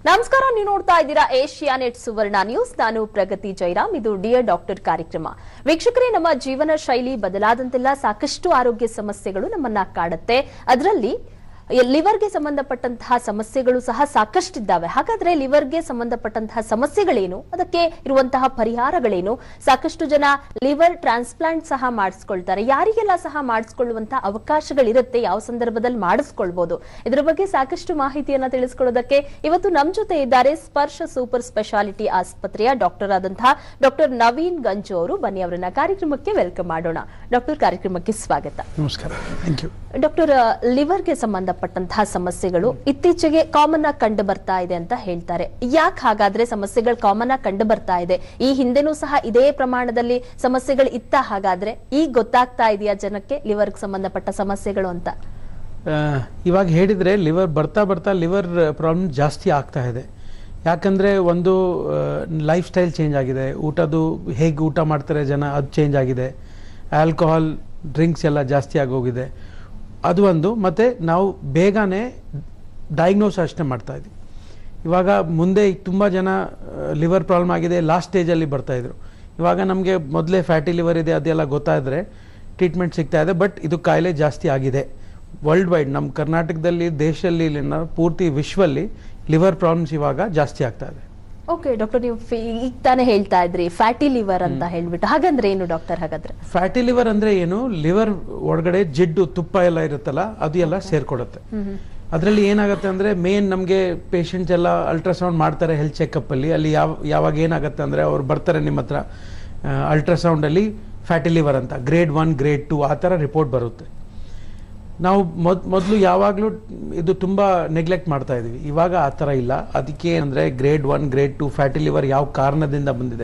ನಮಸ್ಕಾರ ನೀವು ನೋಡ್ತಾ ಇದ್ದೀರಾ ಏಷ್ಯಾ ನೆಟ್ ಸುವರ್ಣ ನ್ಯೂಸ್ ನಾನು ಪ್ರಗತಿ ಜೈರಾಮ್ ಇದು ಡಿಯರ್ ಡಾಕ್ಟರ್ ಕಾರ್ಯಕ್ರಮ ವೀಕ್ಷಕರೇ ನಮ್ಮ ಜೀವನ ಶೈಲಿ ಬದಲಾದಂತೆಲ್ಲ ಸಾಕಷ್ಟು ಆರೋಗ್ಯ ಸಮಸ್ಯೆಗಳು ನಮ್ಮನ್ನ ಕಾಡುತ್ತೆ ಅದರಲ್ಲಿ ಲಿವರ್ಗೆ ಸಂಬಂಧಪಟ್ಟಂತಹ ಸಮಸ್ಯೆಗಳು ಸಹ ಸಾಕಷ್ಟಿದ್ದಾವೆ ಹಾಗಾದ್ರೆ ಲಿವರ್ಗೆ ಸಂಬಂಧಪಟ್ಟಂತಹ ಸಮಸ್ಯೆಗಳೇನು ಅದಕ್ಕೆ ಇರುವಂತಹ ಪರಿಹಾರಗಳೇನು ಸಾಕಷ್ಟು ಜನ ಲಿವರ್ ಟ್ರಾನ್ಸ್ಪ್ಲಾಂಟ್ ಸಹ ಮಾಡಿಸ್ಕೊಳ್ತಾರೆ ಯಾರಿಗೆಲ್ಲ ಸಹ ಮಾಡಿಸ್ಕೊಳ್ಳುವಂತಹ ಅವಕಾಶಗಳಿರುತ್ತೆ ಯಾವ ಸಂದರ್ಭದಲ್ಲಿ ಮಾಡಿಸ್ಕೊಳ್ಬಹುದು ಇದರ ಬಗ್ಗೆ ಸಾಕಷ್ಟು ಮಾಹಿತಿಯನ್ನ ತಿಳಿಸ್ಕೊಳ್ಳೋದಕ್ಕೆ ಇವತ್ತು ನಮ್ ಜೊತೆ ಇದ್ದಾರೆ ಸ್ಪರ್ಶ ಸೂಪರ್ ಸ್ಪೆಷಾಲಿಟಿ ಆಸ್ಪತ್ರೆಯ ಡಾಕ್ಟರ್ ಆದಂತಹ ಡಾಕ್ಟರ್ ನವೀನ್ ಗಂಜು ಅವರು ಬನ್ನಿ ಅವರನ್ನ ಕಾರ್ಯಕ್ರಮಕ್ಕೆ ವೆಲ್ಕಮ್ ಮಾಡೋಣ ಡಾಕ್ಟರ್ ಕಾರ್ಯಕ್ರಮಕ್ಕೆ ಸ್ವಾಗತ ನಮಸ್ಕಾರ ಥ್ಯಾಂಕ್ ಯು ಡಾಕ್ಟರ್ ಲಿವರ್ಗೆ ಸಂಬಂಧಪಟ್ಟಂತಹ ಸಮಸ್ಯೆಗಳು ಇತ್ತೀಚೆಗೆ ಕಾಮನ್ ಆಗಿ ಕಂಡು ಬರ್ತಾ ಇದೆ ಅಂತ ಹೇಳ್ತಾರೆ ಯಾಕೆ ಹಾಗಾದ್ರೆ ಸಮಸ್ಯೆಗಳು ಕಾಮನ್ ಆಗಿ ಕಂಡು ಬರ್ತಾ ಇದೆ ಈ ಹಿಂದೆನೂ ಸಹ ಇದೇ ಪ್ರಮಾಣದಲ್ಲಿ ಸಮಸ್ಯೆಗಳು ಇತ್ತ ಹಾಗಾದ್ರೆ ಈಗ ಗೊತ್ತಾಗ್ತಾ ಇದೆಯಾ ಜನಕ್ಕೆ ಲಿವರ್ಗೆ ಸಂಬಂಧಪಟ್ಟ ಸಮಸ್ಯೆಗಳು ಅಂತ ಇವಾಗ ಹೇಳಿದರೆ ಲಿವರ್ ಬರ್ತಾ ಬರ್ತಾ ಲಿವರ್ ಪ್ರಾಬ್ಲಮ್ ಜಾಸ್ತಿ ಆಗ್ತಾ ಇದೆ ಯಾಕಂದರೆ ಒಂದು ಲೈಫ್ ಸ್ಟೈಲ್ ಚೇಂಜ್ ಆಗಿದೆ ಊಟದ್ದು ಹೇಗೆ ಊಟ ಮಾಡ್ತಾರೆ ಜನ ಅದು ಚೇಂಜ್ ಆಗಿದೆ ಆಲ್ಕೋಹಾಲ್ ಡ್ರಿಂಕ್ಸ್ ಎಲ್ಲ ಜಾಸ್ತಿ ಆಗೋಗಿದೆ ಅದು ಒಂದು ಮತ್ತು ನಾವು ಬೇಗನೆ ಡಯಾಗ್ನೋಸ್ ಅಷ್ಟೇ ಮಾಡ್ತಾ ಇದ್ವಿ ಇವಾಗ ಮುಂದೆ ತುಂಬ ಜನ ಲಿವರ್ ಪ್ರಾಬ್ಲಮ್ ಆಗಿದೆ ಲಾಸ್ಟ್ ಸ್ಟೇಜಲ್ಲಿ ಬರ್ತಾಯಿದ್ರು ಇವಾಗ ನಮಗೆ ಮೊದಲೇ ಫ್ಯಾಟಿ ಲಿವರ್ ಇದೆ ಅದೆಲ್ಲ ಗೊತ್ತಾದರೆ ಟ್ರೀಟ್ಮೆಂಟ್ ಸಿಗ್ತಾ ಇದೆ ಬಟ್ ಇದು ಕಾಯಿಲೆ ಜಾಸ್ತಿ ಆಗಿದೆ ವರ್ಲ್ಡ್ ವೈಡ್ ನಮ್ಮ ಕರ್ನಾಟಕದಲ್ಲಿ ದೇಶದಲ್ಲಿ ಇಲ್ಲಿನ ಪೂರ್ತಿ ವಿಶ್ವಲ್ಲಿ ಲಿವರ್ ಪ್ರಾಬ್ಲಮ್ಸ್ ಇವಾಗ ಜಾಸ್ತಿ ಆಗ್ತಾ ಇದೆ ಓಕೆ ಡಾಕ್ಟರ್ ನೀವು ಫಿ- ಈಗ ತಾನೇ ಹೇಳ್ತಾ ಇದ್ರಿ ಫ್ಯಾಟಿ ಲಿವರ್ ಅಂತ ಹೇಳ್ಬಿಟ್ಟು ಹಾಗಂದ್ರೆ ಏನು ಡಾಕ್ಟರ್ ಹಾಗಾದ್ರೆ ಫ್ಯಾಟಿ ಲಿವರ್ ಅಂದ್ರೆ ಏನು ಲಿವರ್ ಒಳಗಡೆ ಜಿಡ್ಡು ತುಪ್ಪ ಎಲ್ಲ ಇರುತ್ತಲ್ಲ ಅದು ಎಲ್ಲ ಸೇರ್ಕೊಡುತ್ತೆ ಅದರಲ್ಲಿ ಏನಾಗುತ್ತೆ ಅಂದ್ರೆ ಮೇನ್ ನಮಗೆ ಪೇಷಂಟ್ಸ್ ಎಲ್ಲ ಅಲ್ಟ್ರಾಸೌಂಡ್ ಮಾಡ್ತಾರೆ ಹೆಲ್ತ್ ಚೆಕಪ್ ಅಲ್ಲಿ ಅಲ್ಲಿ ಯಾವ ಯಾವಾಗ ಏನಾಗುತ್ತೆ ಅಂದ್ರೆ ಅವ್ರು ಬರ್ತಾರೆ ನಿಮ್ಮ ಹತ್ರ ಅಲ್ಟ್ರಾಸೌಂಡ್ ಅಲ್ಲಿ ಫ್ಯಾಟಿ ಲಿವರ್ ಅಂತ ಗ್ರೇಡ್ ಒನ್ ಗ್ರೇಡ್ ಟು ಆ ಥರ ರಿಪೋರ್ಟ್ ಬರುತ್ತೆ ನಾವು ಮೊದ್ ಮೊದಲು ಯಾವಾಗಲೂ ಇದು ತುಂಬ ನೆಗ್ಲೆಕ್ಟ್ ಮಾಡ್ತಾ ಇದೀವಿ ಇವಾಗ ಆ ಥರ ಇಲ್ಲ ಅದಕ್ಕೆ ಅಂದರೆ grade one grade two fatty liver ಯಾವ ಕಾರಣದಿಂದ ಬಂದಿದೆ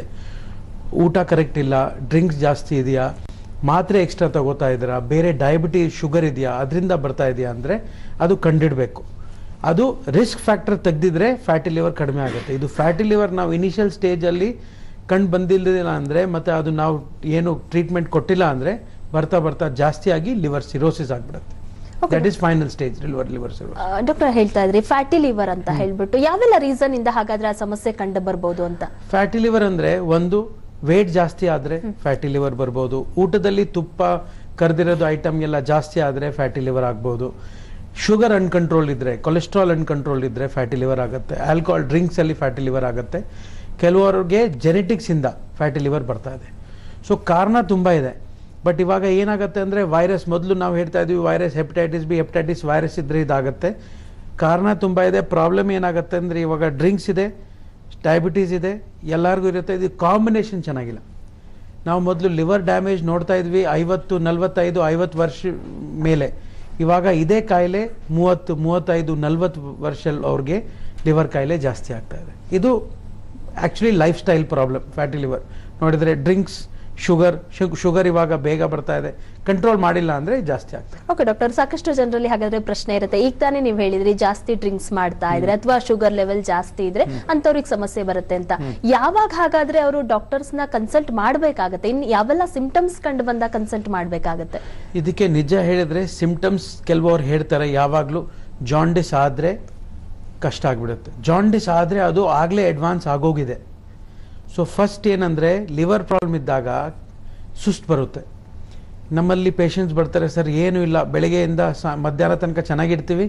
ಊಟ ಕರೆಕ್ಟ್ ಇಲ್ಲ ಡ್ರಿಂಕ್ಸ್ ಜಾಸ್ತಿ ಇದೆಯಾ ಮಾತ್ರೆ ಎಕ್ಸ್ಟ್ರಾ ತಗೋತಾ ಇದ್ದೀರಾ ಬೇರೆ ಡಯಾಬಿಟಿಸ್ ಶುಗರ್ ಇದೆಯಾ ಅದರಿಂದ ಬರ್ತಾ ಇದೆಯಾ ಅಂದರೆ ಅದು ಕಂಡಿಡಬೇಕು ಅದು ರಿಸ್ಕ್ ಫ್ಯಾಕ್ಟರ್ ತೆಗೆದಿದ್ರೆ ಫ್ಯಾಟಿ ಲಿವರ್ ಕಡಿಮೆ ಆಗುತ್ತೆ ಇದು ಫ್ಯಾಟಿ ಲಿವರ್ ನಾವು ಇನಿಷಿಯಲ್ ಸ್ಟೇಜಲ್ಲಿ ಕಂಡು ಬಂದಿಲ್ಲ ಅಂದರೆ ಮತ್ತು ಅದು ನಾವು ಏನು ಟ್ರೀಟ್ಮೆಂಟ್ ಕೊಟ್ಟಿಲ್ಲ ಅಂದರೆ ಬರ್ತಾ ಬರ್ತಾ ಜಾಸ್ತಿ ಆಗಿ ಲಿವರ್ ಸಿರೋಸಿಸ್ ಆಗಿಬಿಡುತ್ತೆ Okay. That is final stage liver liver cirrhosis doctor ಹೇಳ್ತಾ ಇದ್ರಿ ಫ್ಯಾಟಿ ಲಿವರ್ ಅಂತ ಹೇಳ್ಬಿಟ್ಟು ಯಾವೆಲ್ಲ ರೀಸನ್ ಇಂದ ಹಾಗಾದ್ರೆ ಆ ಸಮಸ್ಯೆ ಕಂಡು ಬರ್ಬೋದು ಅಂತ ಫ್ಯಾಟಿ ಲಿವರ್ ಅಂದ್ರೆ ಒಂದು ವೇಟ್ ಜಾಸ್ತಿ ಆದ್ರೆ ಫ್ಯಾಟಿ ಲಿವರ್ ಬರ್ಬೋದು ಊಟದಲ್ಲಿ ತುಪ್ಪ ಕರ್ದಿರೋದು ಐಟಮ್ ಎಲ್ಲ ಜಾಸ್ತಿ ಆದ್ರೆ ಫ್ಯಾಟಿ ಲಿವರ್ ಆಗ್ಬೋದು ಶುಗರ್ ಅನ್ಕಂಟ್ರೋಲ್ ಇದ್ರೆ ಕೊಲೆಸ್ಟ್ರಾಲ್ ಅನ್ಕಂಟ್ರೋಲ್ ಇದ್ರೆ ಫ್ಯಾಟಿ ಲಿವರ್ ಆಗುತ್ತೆ ಆಲ್ಕೋಹಾಲ್ ಡ್ರಿಂಕ್ಸ್ ಅಲ್ಲಿ ಫ್ಯಾಟಿ ಲಿವರ್ ಆಗುತ್ತೆ ಕೆಲವರಿಗೆ ಜೆನೆಟಿಕ್ಸ್ ಇಂದ ಫ್ಯಾಟಿ ಲಿವರ್ ಬರ್ತಾ ಇದೆ ಸೊ ಕಾರಣ ತುಂಬಾ ಇದೆ ಬಟ್ ಇವಾಗ ಏನಾಗುತ್ತೆ ಅಂದ್ರೆ ವೈರಸ್ ಮೊದಲು ನಾವು ಹೇಳ್ತಾ ಇದ್ವಿ virus hepatitis B hepatitis virus ಇದ್ರೆ ಇದಾಗುತ್ತೆ ಕಾರಣ ತುಂಬ ಇದೆ ಪ್ರಾಬ್ಲಮ್ ಏನಾಗುತ್ತೆ ಅಂದರೆ ಇವಾಗ ಡ್ರಿಂಕ್ಸ್ ಇದೆ ಡಯಾಬಿಟೀಸ್ ಇದೆ ಎಲ್ಲರಿಗೂ ಇರುತ್ತೆ ಇದು ಕಾಂಬಿನೇಷನ್ ಚೆನ್ನಾಗಿಲ್ಲ ನಾವು ಮೊದಲು ಲಿವರ್ ಡ್ಯಾಮೇಜ್ ನೋಡ್ತಾ ಇದ್ವಿ ಐವತ್ತು ನಲವತ್ತೈದು ಐವತ್ತು ವರ್ಷ ಮೇಲೆ ಇವಾಗ ಇದೇ ಕಾಯಿಲೆ ಮೂವತ್ತು ಮೂವತ್ತೈದು ನಲ್ವತ್ತು ವರ್ಷ ಅವ್ರಿಗೆ ಲಿವರ್ ಕಾಯಿಲೆ ಜಾಸ್ತಿ ಆಗ್ತಾ ಇದೆ ಇದು actually lifestyle problem fatty liver ನೋಡಿದರೆ ಡ್ರಿಂಕ್ಸ್ ಶುಗರ್ ಶುಗರ್ ಇವಾಗ ಬೇಗ ಬರ್ತಾ ಇದೆ ಕಂಟ್ರೋಲ್ ಮಾಡಿಲ್ಲ ಅಂದರೆ ಜಾಸ್ತಿ ಆಗ್ತದೆ ಓಕೆ ಡಾಕ್ಟರ್ ಸಾಕಷ್ಟು ಜನರಲ್ಲಿ ಹಾಗಾದ್ರೆ ಪ್ರಶ್ನೆ ಇರುತ್ತೆ ಈಗ ತಾನೇ ನೀವು ಹೇಳಿದ್ರಿ ಜಾಸ್ತಿ ಡ್ರಿಂಕ್ಸ್ ಮಾಡ್ತಾ ಇದ್ರೆ ಅಥವಾ ಶುಗರ್ ಲೆವೆಲ್ ಜಾಸ್ತಿ ಇದ್ರೆ ಅಂತವ್ರಿಗೆ ಸಮಸ್ಯೆ ಬರುತ್ತೆ ಅಂತ ಯಾವಾಗ ಹಾಗಾದ್ರೆ ಅವರು ಡಾಕ್ಟರ್ಸ್ ನ ಕನ್ಸಲ್ಟ್ ಮಾಡ್ಬೇಕಾಗತ್ತೆ ಇನ್ ಯಾವೆಲ್ಲ ಸಿಂಪ್ಟಮ್ಸ್ ಕಂಡು ಬಂದಾಗ ಕನ್ಸಲ್ಟ್ ಮಾಡ್ಬೇಕಾಗತ್ತೆ ಇದಕ್ಕೆ ನಿಜ ಹೇಳಿದ್ರೆ ಸಿಂಪ್ಟಮ್ಸ್ ಕೆಲವರು ಹೇಳ್ತಾರೆ ಯಾವಾಗಲೂ ಜಾಂಡಿಸ್ ಆದರೆ ಕಷ್ಟ ಆಗಿಬಿಡುತ್ತೆ ಜಾಂಡಿಸ್ ಆದರೆ ಅದು ಆಗಲೇ ಅಡ್ವಾನ್ಸ್ ಆಗೋಗಿದೆ ಸೊ ಫಸ್ಟ್ ಏನಂದರೆ ಲಿವರ್ ಪ್ರಾಬ್ಲಮ್ ಇದ್ದಾಗ ಸುಸ್ತು ಬರುತ್ತೆ ನಮ್ಮಲ್ಲಿ ಪೇಷಂಟ್ಸ್ ಬರ್ತಾರೆ ಸರ್ ಏನೂ ಇಲ್ಲ ಬೆಳಗ್ಗೆಯಿಂದ ಸ ಮಧ್ಯಾಹ್ನ ತನಕ ಚೆನ್ನಾಗಿರ್ತೀವಿ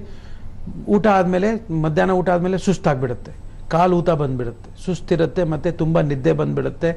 ಊಟ ಆದಮೇಲೆ ಮಧ್ಯಾಹ್ನ ಊಟ ಆದಮೇಲೆ ಸುಸ್ತಾಗ್ಬಿಡುತ್ತೆ ಕಾಲು ಊತ ಬಂದ್ಬಿಡುತ್ತೆ ಸುಸ್ತಿರುತ್ತೆ ಮತ್ತು ತುಂಬ ನಿದ್ದೆ ಬಂದ್ಬಿಡುತ್ತೆ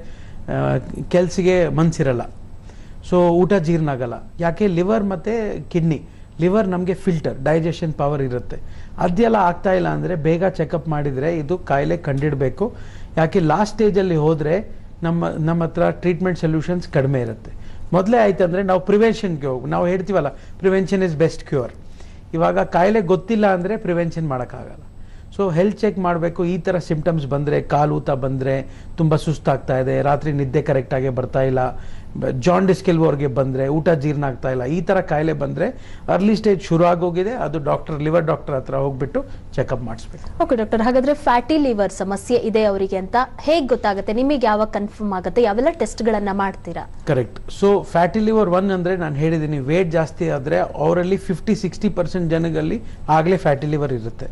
ಕೆಲ್ಸಿಗೆ ಮನ್ಸಿರಲ್ಲ ಸೊ ಊಟ ಜೀರ್ಣ ಆಗಲ್ಲ ಯಾಕೆ ಲಿವರ್ ಮತ್ತು ಕಿಡ್ನಿ ಲಿವರ್ ನಮಗೆ ಫಿಲ್ಟರ್ ಡೈಜೆಷನ್ ಪವರ್ ಇರುತ್ತೆ ಅದೆಲ್ಲ ಆಗ್ತಾ ಇಲ್ಲ ಅಂದರೆ ಬೇಗ ಚೆಕಪ್ ಮಾಡಿದರೆ ಇದು ಕಾಯಿಲೆ ಕಂಡಿಡಬೇಕು ಯಾಕೆ ಲಾಸ್ಟ್ ಸ್ಟೇಜಲ್ಲಿ ಹೋದರೆ ನಮ್ಮ ನಮ್ಮ ಹತ್ರ ಟ್ರೀಟ್ಮೆಂಟ್ ಸೊಲ್ಯೂಷನ್ಸ್ ಕಡಿಮೆ ಇರುತ್ತೆ ಮೊದಲೇ ಆಯ್ತಂದರೆ ನಾವು ಪ್ರಿವೆನ್ಷನ್ಗೆ ಹೋಗಿ ನಾವು ಹೇಳ್ತೀವಲ್ಲ ಪ್ರಿವೆನ್ಷನ್ ಇಸ್ ಬೆಸ್ಟ್ ಕ್ಯೂರ್ ಇವಾಗ ಕಾಯಿಲೆ ಗೊತ್ತಿಲ್ಲ ಅಂದರೆ ಪ್ರಿವೆನ್ಷನ್ ಮಾಡೋಕ್ಕಾಗಲ್ಲ ಸೊ ಹೆಲ್ತ್ ಚೆಕ್ ಮಾಡಬೇಕು ಈ ಥರ ಸಿಂಪ್ಟಮ್ಸ್ ಬಂದರೆ ಕಾಲು ಊತ ಬಂದರೆ ತುಂಬ ಸುಸ್ತಾಗ್ತಾ ಇದೆ ರಾತ್ರಿ ನಿದ್ದೆ ಕರೆಕ್ಟಾಗಿ ಬರ್ತಾ ಇಲ್ಲ ಜಾಂಡಿಸ್ ಕೆಲವರಿಗೆ ಬಂದರೆ ಊಟ ಜೀರ್ಣ ಆಗ್ತಾ ಇಲ್ಲ ಈ ಥರ ಕಾಯಿಲೆ ಬಂದರೆ ಅರ್ಲಿ ಸ್ಟೇಜ್ ಶುರು ಆಗೋಗಿದೆ ಅದು ಡಾಕ್ಟರ್ ಲಿವರ್ ಡಾಕ್ಟರ್ ಹತ್ರ ಹೋಗ್ಬಿಟ್ಟು ಚೆಕಪ್ ಮಾಡಿಸ್ಬೇಕು ಓಕೆ ಡಾಕ್ಟರ್ ಹಾಗಾದ್ರೆ ಫ್ಯಾಟಿ ಲಿವರ್ ಸಮಸ್ಯೆ ಇದೆ ಅವರಿಗೆ ಅಂತ ಹೇಗ್ ಗೊತ್ತಾಗುತ್ತೆ ನಿಮಗೆ ಯಾವಾಗ ಕನ್ಫರ್ಮ್ ಆಗುತ್ತೆ ಯಾವೆಲ್ಲ ಟೆಸ್ಟ್ ಗಳನ್ನ ಮಾಡ್ತೀರಾ correct so fatty liver one ಅಂದರೆ ನಾನು ಹೇಳಿದ್ದೀನಿ ವೇಟ್ ಜಾಸ್ತಿ ಆದರೆ ಅವರಲ್ಲಿ ಫಿಫ್ಟಿ ಸಿಕ್ಸ್ಟಿ ಪರ್ಸೆಂಟ್ ಜನಗಳಲ್ಲಿ ಆಗಲೇ ಫ್ಯಾಟಿ ಲಿವರ್ ಇರುತ್ತೆ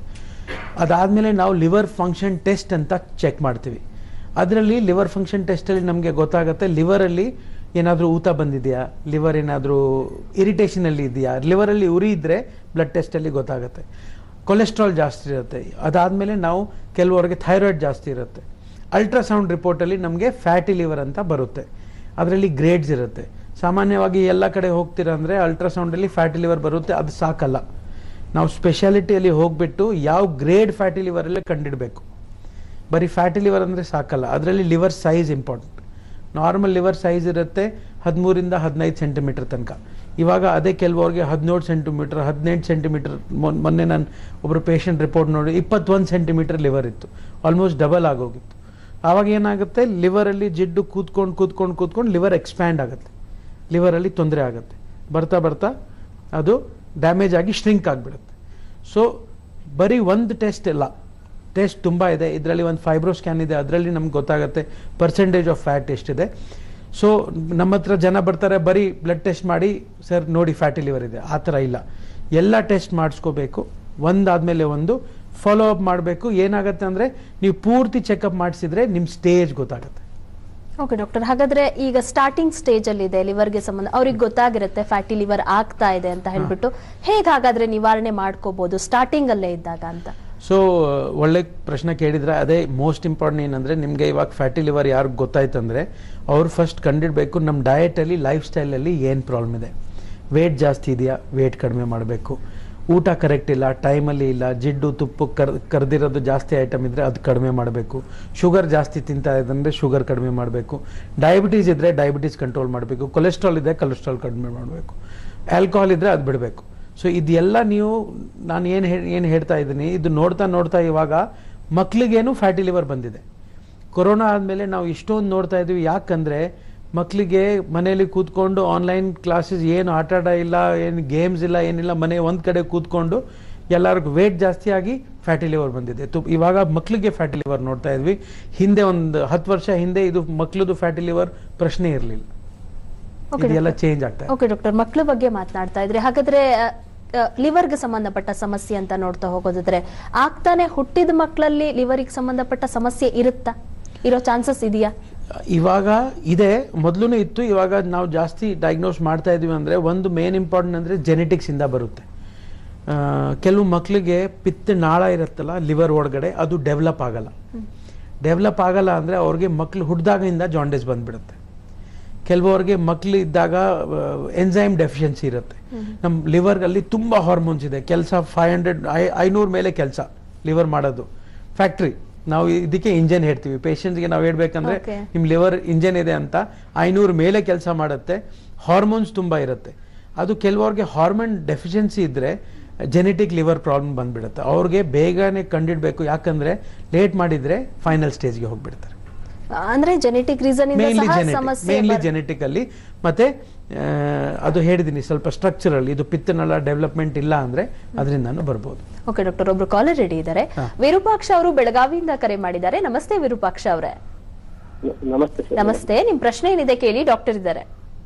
ಅದಾದಮೇಲೆ ನಾವು ಲಿವರ್ ಫಂಕ್ಷನ್ ಟೆಸ್ಟ್ ಅಂತ ಚೆಕ್ ಮಾಡ್ತೀವಿ ಅದರಲ್ಲಿ ಲಿವರ್ ಫಂಕ್ಷನ್ ಟೆಸ್ಟಲ್ಲಿ ನಮಗೆ ಗೊತ್ತಾಗುತ್ತೆ ಲಿವರಲ್ಲಿ ಏನಾದರೂ ಊತ ಬಂದಿದೆಯಾ ಲಿವರ್ ಏನಾದರೂ ಇರಿಟೇಷನಲ್ಲಿ ಇದೆಯಾ ಲಿವರಲ್ಲಿ ಉರಿ ಇದ್ದರೆ ಬ್ಲಡ್ ಟೆಸ್ಟಲ್ಲಿ ಗೊತ್ತಾಗುತ್ತೆ ಕೊಲೆಸ್ಟ್ರಾಲ್ ಜಾಸ್ತಿ ಇರುತ್ತೆ ಅದಾದಮೇಲೆ ನಾವು ಕೆಲವರಿಗೆ ಥೈರಾಯ್ಡ್ ಜಾಸ್ತಿ ಇರುತ್ತೆ ಅಲ್ಟ್ರಾಸೌಂಡ್ ರಿಪೋರ್ಟಲ್ಲಿ ನಮಗೆ ಫ್ಯಾಟಿ ಲಿವರ್ ಅಂತ ಬರುತ್ತೆ ಅದರಲ್ಲಿ ಗ್ರೇಡ್ಸ್ ಇರುತ್ತೆ ಸಾಮಾನ್ಯವಾಗಿ ಎಲ್ಲ ಕಡೆ ಹೋಗ್ತೀರಾ ಅಂದರೆ ಅಲ್ಟ್ರಾಸೌಂಡಲ್ಲಿ ಫ್ಯಾಟಿ ಲಿವರ್ ಬರುತ್ತೆ ಅದು ಸಾಕಲ್ಲ ನಾವು ಸ್ಪೆಷಾಲಿಟಿಯಲ್ಲಿ ಹೋಗ್ಬಿಟ್ಟು ಯಾವ ಗ್ರೇಡ್ ಫ್ಯಾಟಿ ಲಿವರಲ್ಲೇ ಕಂಡಿಡಬೇಕು ಬರೀ ಫ್ಯಾಟಿ ಲಿವರ್ ಅಂದರೆ ಸಾಕಲ್ಲ ಅದರಲ್ಲಿ liver size important normal liver size ಇರುತ್ತೆ ಹದಿಮೂರಿಂದ ಹದಿನೈದು ಸೆಂಟಿಮೀಟರ್ ತನಕ ಇವಾಗ ಅದೇ ಕೆಲವರಿಗೆ ಹದಿನೇಳು ಸೆಂಟಿಮೀಟರ್ ಹದಿನೆಂಟು ಸೆಂಟಿಮೀಟರ್ ಮೊನ್ನೆ ನಾನು ಒಬ್ಬರು ಪೇಷಂಟ್ ರಿಪೋರ್ಟ್ ನೋಡಿ ಇಪ್ಪತ್ತೊಂದು ಸೆಂಟಿಮೀಟರ್ ಲಿವರ್ ಇತ್ತು ಆಲ್ಮೋಸ್ಟ್ ಡಬಲ್ ಆಗೋಗಿತ್ತು ಆವಾಗ ಏನಾಗುತ್ತೆ ಲಿವರಲ್ಲಿ ಜಿಡ್ಡು ಕೂತ್ಕೊಂಡು ಕೂತ್ಕೊಂಡು ಕೂತ್ಕೊಂಡು ಲಿವರ್ ಎಕ್ಸ್ಪ್ಯಾಂಡ್ ಆಗುತ್ತೆ ಲಿವರಲ್ಲಿ ತೊಂದರೆ ಆಗುತ್ತೆ ಬರ್ತಾ ಬರ್ತಾ ಅದು ಡ್ಯಾಮೇಜ್ ಆಗಿ ಶ್ರಿಂಕ್ ಆಗಿಬಿಡುತ್ತೆ ಸೊ ಬರೀ ಒಂದು ಟೆಸ್ಟ್ ಇಲ್ಲ ಟೆಸ್ಟ್ ತುಂಬ ಇದೆ ಇದರಲ್ಲಿ ಒಂದು ಫೈಬ್ರೋ ಸ್ಕ್ಯಾನ್ ಇದೆ ಅದರಲ್ಲಿ ನಮ್ಗೆ ಗೊತ್ತಾಗುತ್ತೆ ಪರ್ಸೆಂಟೇಜ್ ಆಫ್ ಫ್ಯಾಟ್ ಎಷ್ಟಿದೆ ಸೊ ನಮ್ಮ ಹತ್ರ ಜನ ಬರ್ತಾರೆ ಬರೀ ಬ್ಲಡ್ ಟೆಸ್ಟ್ ಮಾಡಿ ಸರ್ ನೋಡಿ ಫ್ಯಾಟಿ ಲಿವರ್ ಇದೆ ಆ ಥರ ಇಲ್ಲ ಎಲ್ಲ ಟೆಸ್ಟ್ ಮಾಡಿಸ್ಕೋಬೇಕು ಒಂದಾದ್ಮೇಲೆ ಒಂದು ಫಾಲೋ ಅಪ್ ಮಾಡಬೇಕು ಏನಾಗುತ್ತೆ ಅಂದರೆ ನೀವು ಪೂರ್ತಿ ಚೆಕಪ್ ಮಾಡಿಸಿದ್ರೆ ನಿಮ್ಮ ಸ್ಟೇಜ್ ಗೊತ್ತಾಗುತ್ತೆ ಓಕೆ ಡಾಕ್ಟರ್ ಹಾಗಾದ್ರೆ ಈಗ ಸ್ಟಾರ್ಟಿಂಗ್ ಸ್ಟೇಜ್ ಅಲ್ಲಿ ಇದೆ ಲಿವರ್ಗೆ ಸಂಬಂಧ ಅವ್ರಿಗೆ ಗೊತ್ತಾಗಿರುತ್ತೆ ಫ್ಯಾಟಿ ಲಿವರ್ ಆಗ್ತಾ ಇದೆ ಅಂತ ಹೇಳ್ಬಿಟ್ಟು ಹೇಗೆ ಹಾಗಾದ್ರೆ ನಿವಾರಣೆ ಮಾಡ್ಕೋಬಹುದು ಸ್ಟಾರ್ಟಿಂಗ್ ಅಲ್ಲೇ ಇದ್ದಾಗ ಅಂತ ಸೊ ಒಳ್ಳೆ ಪ್ರಶ್ನೆ ಕೇಳಿದ್ರೆ ಅದೇ ಮೋಸ್ಟ್ ಇಂಪಾರ್ಟೆಂಟ್ ಏನಂದರೆ ನಿಮಗೆ ಇವಾಗ ಫ್ಯಾಟಿ ಲಿವರ್ ಯಾರಿಗೆ ಗೊತ್ತಾಯ್ತಂದ್ರೆ ಅವ್ರು ಫಸ್ಟ್ ಕಂಡಿಡಬೇಕು ನಮ್ಮ ಡಯಟಲ್ಲಿ ಲೈಫ್ ಸ್ಟೈಲಲ್ಲಿ ಏನು ಪ್ರಾಬ್ಲಮ್ ಇದೆ ವೇಟ್ ಜಾಸ್ತಿ ಇದೆಯಾ ವೇಟ್ ಕಡಿಮೆ ಮಾಡಬೇಕು ಊಟ ಕರೆಕ್ಟ್ ಇಲ್ಲ ಟೈಮಲ್ಲಿ ಇಲ್ಲ ಜಿಡ್ಡು ತುಪ್ಪು ಕರ್ ಕರೆದಿರೋದು ಜಾಸ್ತಿ ಐಟಮ್ ಇದ್ದರೆ ಅದು ಕಡಿಮೆ ಮಾಡಬೇಕು ಶುಗರ್ ಜಾಸ್ತಿ ತಿಂತಾ ಇದ್ದಂದ್ರೆ ಶುಗರ್ ಕಡಿಮೆ ಮಾಡಬೇಕು ಡಯಾಬಿಟೀಸ್ ಇದ್ದರೆ ಡಯಾಬಿಟೀಸ್ ಕಂಟ್ರೋಲ್ ಮಾಡಬೇಕು ಕೊಲೆಸ್ಟ್ರಾಲ್ ಇದೆ ಕೊಲೆಸ್ಟ್ರಾಲ್ ಕಡಿಮೆ ಮಾಡಬೇಕು ಆಲ್ಕೋಹಾಲ್ ಇದ್ದರೆ ಅದು ಬಿಡಬೇಕು ಸೊ ಇದೆಲ್ಲ ನೀವು ನಾನು ಏನು ಏನು ಹೇಳ್ತಾ ಇದ್ದೀನಿ ಇದು ನೋಡ್ತಾ ನೋಡ್ತಾ ಇವಾಗ ಮಕ್ಳಿಗೇನು ಫ್ಯಾಟಿ ಲಿವರ್ ಬಂದಿದೆ ಕೊರೋನಾ ಆದಮೇಲೆ ನಾವು ಇಷ್ಟೊಂದು ನೋಡ್ತಾ ಇದ್ದೀವಿ ಯಾಕಂದರೆ ಮಕ್ಕಳಿಗೆ ಮನೆಯಲ್ಲಿ ಕೂತ್ಕೊಂಡು ಆನ್ಲೈನ್ ಕ್ಲಾಸಸ್ ಏನು ಆಟ ಆಡ ಇಲ್ಲ ಏನು ಗೇಮ್ಸ್ ಇಲ್ಲ ಏನಿಲ್ಲ ಮನೆ ಒಂದು ಕಡೆ ಕೂತ್ಕೊಂಡು ಎಲ್ಲರಿಗೂ ವೇಟ್ ಜಾಸ್ತಿ ಆಗಿ ಫ್ಯಾಟಿ ಲಿವರ್ ಬಂದಿದೆ ತು ಇವಾಗ ಮಕ್ಕಳಿಗೆ ಫ್ಯಾಟಿ ಲಿವರ್ ನೋಡ್ತಾ ಇದ್ವಿ ಹಿಂದೆ ಒಂದು ಹತ್ತು ವರ್ಷ ಹಿಂದೆ ಇದು ಮಕ್ಕಳದು ಫ್ಯಾಟಿ ಲಿವರ್ ಪ್ರಶ್ನೆ ಇರಲಿಲ್ಲ Okay, ಇದೆಲ್ಲ doctor. ಚೇಂಜ್ ಆಗ್ತಾ ಇದೆ ಓಕೆ ಡಾಕ್ಟರ್ ಮಕ್ಕಳ ಬಗ್ಗೆ ಮಾತನಾಡ್ತಾ ಇದ್ರೆ ಹಾಗಾದ್ರೆ ಲಿವರ್ಗೆ ಸಂಬಂಧಪಟ್ಟ ಸಮಸ್ಯೆ ಅಂತ ನೋಡ್ತಾ ಹೋಗೋದಿದ್ರೆ ಆಗ್ತಾನೆ ಹುಟ್ಟಿದ ಮಕ್ಕಳಲ್ಲಿ ಲಿವರಿಗೆ ಸಂಬಂಧಪಟ್ಟ ಸಮಸ್ಯೆ ಇರುತ್ತಾ ಇರೋ ಚಾನ್ಸಸ್ ಇದೆಯಾ ಇವಾಗ ಇದೆ ಮೊದಲು ಇತ್ತು ಇವಾಗ ನಾವು ಜಾಸ್ತಿ ಡಯಾಗ್ನೋಸ್ ಮಾಡ್ತಾ ಇದೀವಿ ಅಂದರೆ ಒಂದು ಮೇನ್ ಇಂಪಾರ್ಟೆಂಟ್ ಅಂದರೆ ಜೆನೆಟಿಕ್ಸಿಂದ ಬರುತ್ತೆ ಆ, ಕೆಲವು ಮಕ್ಕಳಿಗೆ ಪಿತ್ತ ನಾಳ ಇರುತ್ತಲ್ಲ ಲಿವರ್ ಒಳಗಡೆ ಅದು ಡೆವಲಪ್ ಆಗಲ್ಲ ಡೆವಲಪ್ ಆಗಲ್ಲ ಅಂದರೆ ಅವ್ರಿಗೆ ಮಕ್ಕಳು ಹುಟ್ಟಿದಾಗಿಂದ ಜಾಂಡೀಸ್ ಬಂದ್ಬಿಡುತ್ತೆ ಕೆಲವರಿಗೆ ಮಕ್ಕಳು ಇದ್ದಾಗ ಎನ್ಸೈಮ್ ಡೆಫಿಷಿಯನ್ಸಿ ಇರುತ್ತೆ ನಮ್ಮ ಲಿವರ್ಗಲ್ಲಿ ತುಂಬ ಹಾರ್ಮೋನ್ಸ್ ಇದೆ ಕೆಲಸ ಫೈವ್ ಹಂಡ್ರೆಡ್ ಐನೂರು ಮೇಲೆ ಕೆಲಸ ಲಿವರ್ ಮಾಡೋದು ಫ್ಯಾಕ್ಟ್ರಿ ನಾವು ಇದಕ್ಕೆ ಇಂಜನ್ ಹೇಳ್ತೀವಿ ಪೇಷಂಟ್ಸ್ಗೆ ನಾವು ಹೇಳ್ಬೇಕಂದ್ರೆ Okay. ನಿಮ್ಮ ಲಿವರ್ ಇಂಜನ್ ಇದೆ ಅಂತ ಐನೂರು ಮೇಲೆ ಕೆಲಸ ಮಾಡುತ್ತೆ ಹಾರ್ಮೋನ್ಸ್ ತುಂಬ ಇರುತ್ತೆ ಅದು ಕೆಲವ್ರಿಗೆ ಹಾರ್ಮೋನ್ ಡೆಫಿಷಿಯನ್ಸಿ ಇದ್ದರೆ ಜೆನೆಟಿಕ್ ಲಿವರ್ ಪ್ರಾಬ್ಲಮ್ ಬಂದ್ಬಿಡುತ್ತೆ ಅವ್ರಿಗೆ ಬೇಗನೆ ಕಂಡಿಡ್ಬೇಕು ಯಾಕಂದ್ರೆ ಲೇಟ್ ಮಾಡಿದ್ರೆ ಫೈನಲ್ ಸ್ಟೇಜ್ಗೆ ಹೋಗ್ಬಿಡ್ತಾರೆ ಅಂದ್ರೆ ಜೆನೆಟಿಕ್ ರೀಸನ್ ಇಂದ ಮೇನ್ಲಿ ಸಹ ಜೆನೆಟಿಕ್ ಸಮಸ್ಯೆ ಮೇನ್ಲಿ ಬರ್- ಜೆನೆಟಿಕ್ ಅಲ್ಲಿ ಮತ್ತೆ ಆ, ಅದು ಹೇಳಿದೀನಿ ಸ್ವಲ್ಪ ಸ್ಟ್ರಕ್ಚರಲ್ ಇದು ಪಿತ್ತನಳ ಡೆವಲಪ್ಮೆಂಟ್ ಇಲ್ಲ ಅಂದ್ರೆ ಅದರಿಂದಾನು ಬರ್ಬೋದು ಓಕೆ ಡಾಕ್ಟರ್ ಒಬ್ರು ಕಾಲರ್ ರೆಡಿ ಇದ್ದಾರೆ ಹಾ. ವಿರೂಪಾಕ್ಷ ಅವರು ಬೆಳಗಾವಿಯಿಂದ ಕರೆ ಮಾಡಿದ್ದಾರೆ ನಮಸ್ತೆ ವಿರೂಪಾಕ್ಷ ಅವರೇ ನಮಸ್ತೆ ಸರ್ ನಮಸ್ತೆ ನಿಮ್ ಪ್ರಶ್ನೆ ಏನಿದೆ ಕೇಳಿ ಡಾಕ್ಟರ್ ಇದ್ದಾರೆ